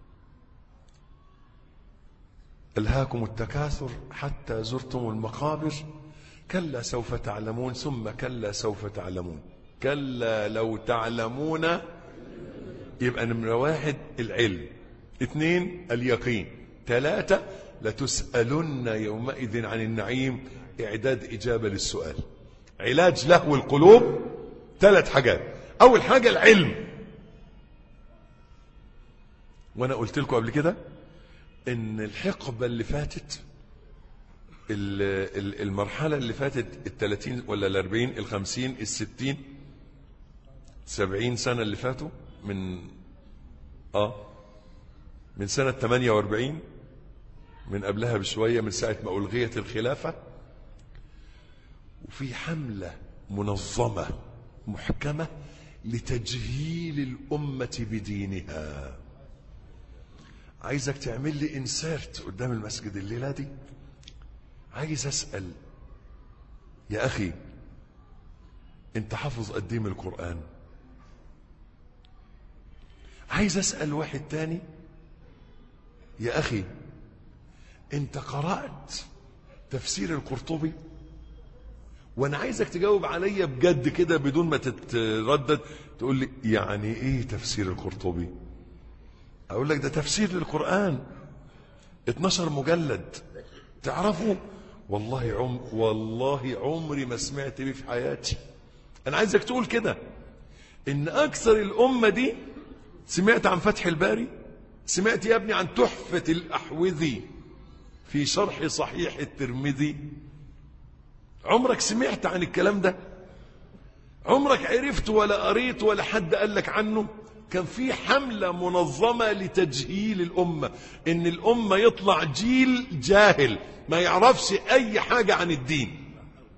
ألهاكم التكاثر حتى زرتم المقابر كلا سوف تعلمون ثم كلا سوف تعلمون كلا لو تعلمون يبقى نمرة واحد العلم اثنين اليقين ثلاثة لتسألن يومئذ عن النعيم إعداد إجابة للسؤال علاج لهو القلوب ثلاث حاجات أول حاجة العلم وأنا قلت لكم قبل كده ان الحقبة اللي فاتت المرحلة اللي فاتت الثلاثين ولا الاربعين الخمسين الستين سبعين سنة اللي فاتوا من اه من سنة 48 من قبلها بشوية من ساعة ما ألغيت الخلافة وفي حملة منظمة محكمة لتجهيل الأمة بدينها عايزك تعمل لي انسيرت قدام المسجد الليله دي عايز اسال يا اخي انت حافظ قد ايه من القران عايز اسال واحد تاني يا اخي انت قرات تفسير القرطبي وانا عايزك تجاوب عليا بجد كده بدون ما تتردد تقول لي يعني ايه تفسير القرطبي اقول لك ده تفسير للقرآن 12 مجلد تعرفوا والله عم والله عمري ما سمعت بيه في حياتي انا عايزك تقول كده ان اكثر الامه دي سمعت عن فتح الباري سمعت يا ابني عن تحفه الاحوذي في شرح صحيح الترمذي عمرك سمعت عن الكلام ده عمرك عرفت ولا قريت ولا حد قال لك عنه كان في حملة منظمة لتجهيل الأمة إن الأمة يطلع جيل جاهل ما يعرفش أي حاجة عن الدين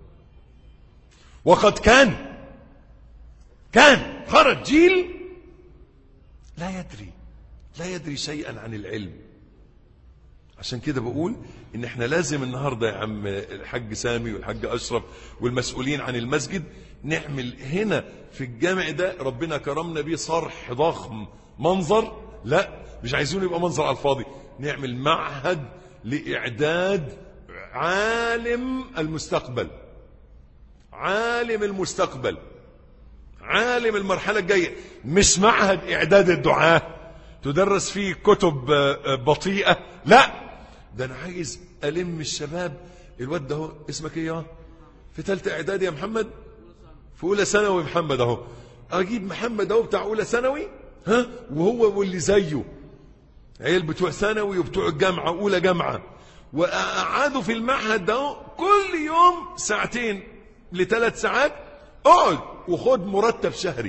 وقد كان كان خرج جيل لا يدري لا يدري شيئا عن العلم عشان كده بقول ان احنا لازم النهاردة يا عم الحاج سامي والحاج اشرف والمسؤولين عن المسجد نعمل هنا في الجامع ده ربنا كرمنا بيه صرح ضخم منظر لا مش عايزين يبقى منظر على الفاضي نعمل معهد لإعداد عالم المستقبل عالم المستقبل عالم المرحلة الجاية مش معهد إعداد الدعاة تدرس فيه كتب بطيئة لا ده أنا عايز ألم الشباب الواد ده اسمك إيه في ثالثة إعداد يا محمد في أولى ثانوي محمد أهو أجيب محمد أهو بتاع أولى ثانوي ها وهو واللي زيه عيال بتوع ثانوي وبتوع الجامعة أولى جامعة وقعدوا في المعهد ده كل يوم ساعتين لثلاث ساعات اقعد وخد مرتب شهري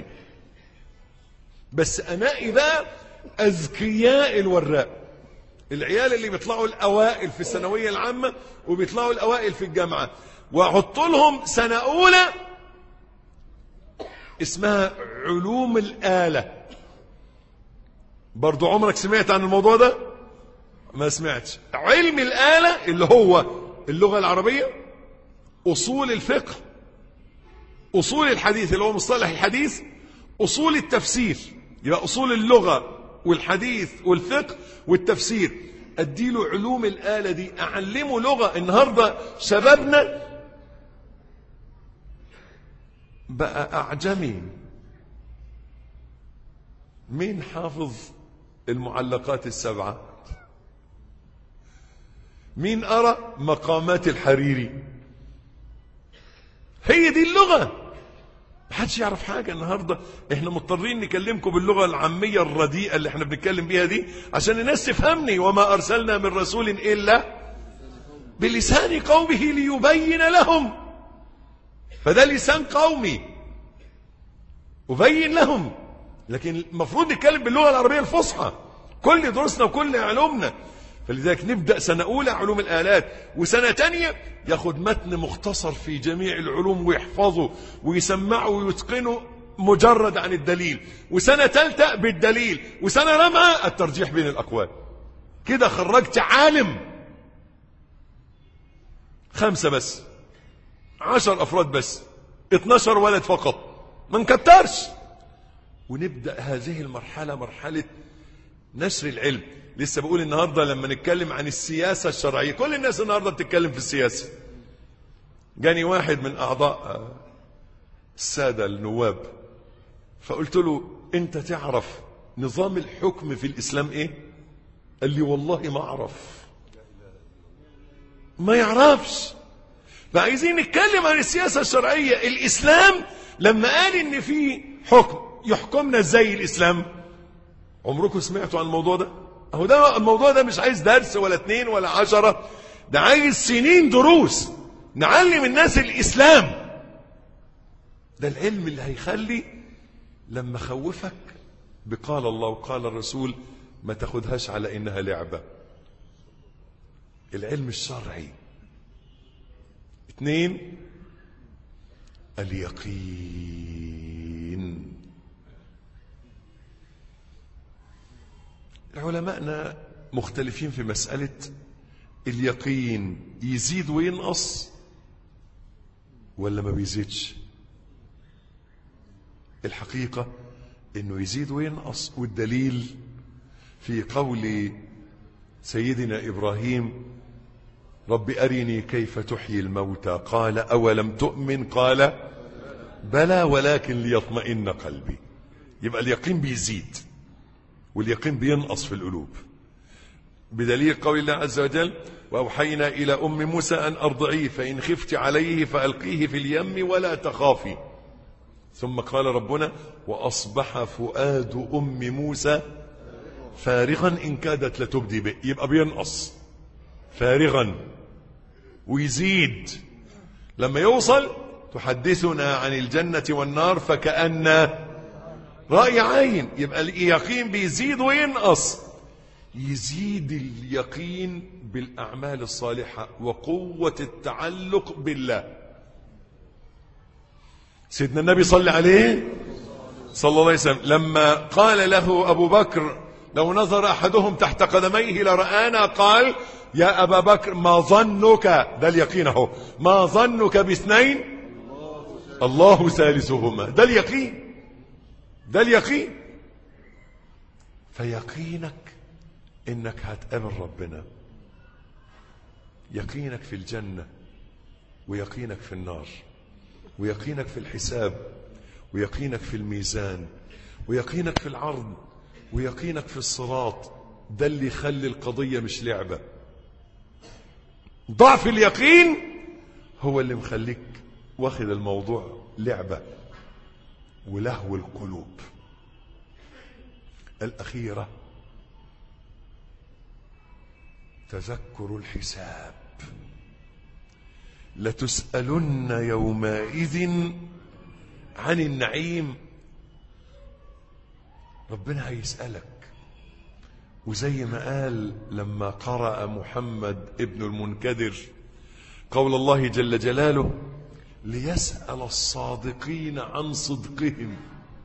بس انقي بقى اذكياء الوراق العيال اللي بيطلعوا الاوائل في الثانويه العامه وبيطلعوا الاوائل في الجامعه واحط لهم سنه اولى اسمها علوم الاله برضو عمرك سمعت عن الموضوع ده ما سمعتش علم الاله اللي هو اللغه العربيه اصول الفقه أصول الحديث اللي هو مصطلح الحديث أصول التفسير يبقى أصول اللغة والحديث والفقه والتفسير أديله علوم الآلة دي أعلمه لغة النهاردة شبابنا بقى أعجمي مين حافظ المعلقات السبعة مين أرى مقامات الحريري هي دي اللغة محدش يعرف حاجة النهاردة احنا مضطرين نكلمكم باللغة العامية الرديئة اللي احنا بنتكلم بيها دي عشان الناس تفهمني وما أرسلنا من رسول إلا بلسان قومه ليبين لهم فده لسان قومي أبين لهم لكن المفروض نتكلم باللغة العربية الفصحى كل دروسنا وكل علومنا فلذلك نبدأ سنة أولى علوم الآلات وسنة تانية ياخد متن مختصر في جميع العلوم ويحفظه ويسمعه ويتقنه مجرد عن الدليل وسنة تالتة بالدليل وسنة رابعة الترجيح بين الأقوال كده خرجت عالم خمسة بس عشر أفراد بس اتناشر ولد فقط ما نكترش ونبدأ هذه المرحلة مرحلة نشر العلم لسه بقول النهاردة لما نتكلم عن السياسة الشرعية كل الناس النهاردة بتتكلم في السياسة جاني واحد من أعضاء السادة النواب فقلت له أنت تعرف نظام الحكم في الإسلام إيه قال لي والله ما أعرف ما يعرفش فعايزين نتكلم عن السياسة الشرعية الإسلام لما قال إن في حكم يحكمنا ازاي الإسلام عمركم سمعتوا عن الموضوع ده اهو ده الموضوع ده مش عايز درس ولا اتنين ولا عشرة ده عايز سنين دروس نعلم الناس الإسلام ده العلم اللي هيخلي لما خوفك بقال الله وقال الرسول ما تاخدهاش على انها لعبة العلم الشرعي اثنين اليقين علماءنا مختلفين في مسألة اليقين يزيد وينقص ولا ما بيزيدش الحقيقة انه يزيد وينقص والدليل في قول سيدنا ابراهيم رب ارني كيف تحيي الموتى قال اولم تؤمن قال بلى ولكن ليطمئن قلبي يبقى اليقين بيزيد واليقين بينقص في القلوب بدليل قول الله عز وجل وأوحينا إلى أم موسى أن أرضعيه فإن خفت عليه فألقيه في اليم ولا تخافي ثم قال ربنا وأصبح فؤاد أم موسى فارغا إن كادت لتبدي به يبقى بينقص فارغا ويزيد لما يوصل تحدثنا عن الجنة والنار فكأن رأي عين يبقى اليقين بيزيد وينقص يزيد اليقين بالأعمال الصالحة وقوة التعلق بالله سيدنا النبي صلى عليه صلى الله عليه وسلم لما قال له أبو بكر لو نظر أحدهم تحت قدميه لرآنا قال يا أبا بكر ما ظنك ده اليقين اهو ما ظنك باثنين الله ثالثهما ده اليقين ده اليقين فيقينك انك هتقابل ربنا يقينك في الجنة ويقينك في النار ويقينك في الحساب ويقينك في الميزان ويقينك في العرض ويقينك في الصراط ده اللي يخلي القضية مش لعبة ضعف اليقين هو اللي مخليك واخد الموضوع لعبة ولهو القلوب الأخيرة تذكر الحساب لتسألن يومئذ عن النعيم ربنا هيسألك وزي ما قال لما قرأ محمد ابن المنكدر قول الله جل جلاله ليسأل الصادقين عن صدقهم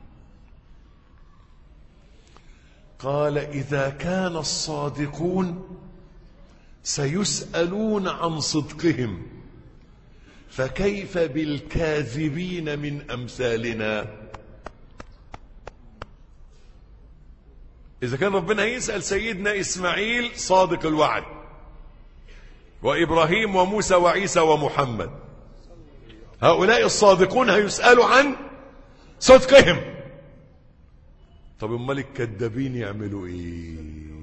قال إذا كان الصادقون سيسألون عن صدقهم فكيف بالكاذبين من أمثالنا إذا كان ربنا يسأل سيدنا إسماعيل صادق الوعد وإبراهيم وموسى وعيسى ومحمد هؤلاء الصادقون هيسألوا عن صدقهم طب امال الكذابين يعملوا ايه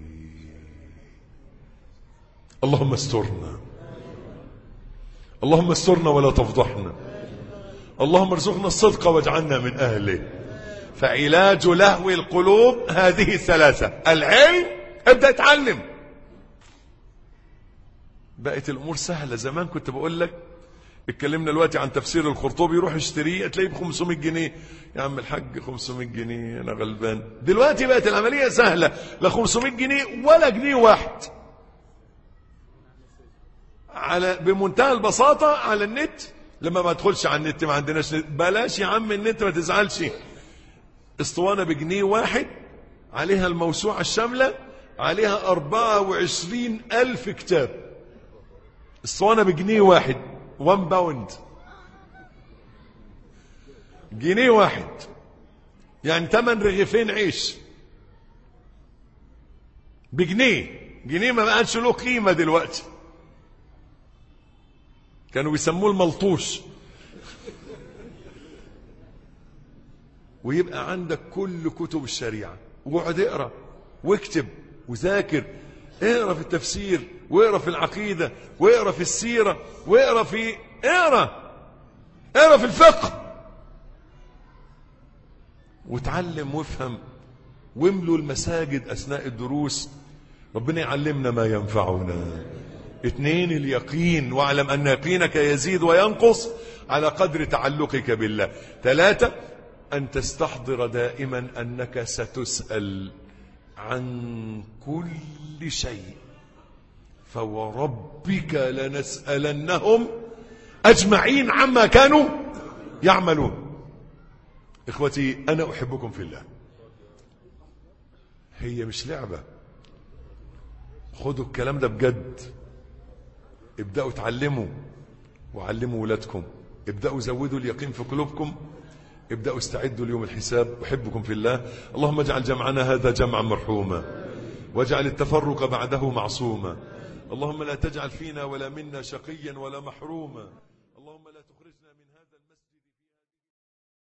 اللهم استرنا اللهم استرنا ولا تفضحنا اللهم ارزقنا الصدق واجعلنا من اهله فعلاج لهو القلوب هذه الثلاثة العلم ابدأ اتعلم بقت الامور سهلة زمان كنت بقول لك اتكلمنا دلوقتي عن تفسير القرطبي روح اشتريه تلاقيه ب 500 جنيه يا عم الحاج 500 جنيه انا غلبان دلوقتي بقت العمليه سهله لا 500 جنيه ولا جنيه واحد على بمنتهى البساطه على النت لما ما تدخلش على النت ما عندناش نت بلاش يا عم النت ما تزعلش اسطوانه بجنيه واحد عليها الموسوعه الشامله عليها 24 ألف كتاب اسطوانه بجنيه واحد 1 باوند جنيه واحد يعني ثمن رغيفين عيش بجنيه جنيه ما بقاش له قيمة دلوقتي كانوا بيسموه الملطوش ويبقى عندك كل كتب الشريعة واقعد اقرا واكتب وذاكر اقرا في التفسير واقرا في العقيدة واقرا في السيرة واقرا في اقرا اقرا في الفقه وتعلم وافهم واملوا المساجد اثناء الدروس ربنا يعلمنا ما ينفعنا اثنين اليقين واعلم ان يقينك يزيد وينقص على قدر تعلقك بالله ثلاثة ان تستحضر دائما انك ستسأل عن كل شيء فوربك لنسألنهم أجمعين عما كانوا يعملون إخوتي أنا أحبكم في الله هي مش لعبة خدوا الكلام ده بجد ابدأوا تعلموا وعلموا ولادكم ابدأوا زودوا اليقين في قلوبكم ابدأوا استعدوا ليوم الحساب أحبكم في الله اللهم اجعل جمعنا هذا جمعا مرحوما واجعل التفرق بعده معصوما اللهم لا تجعل فينا ولا منا شقيا ولا محروما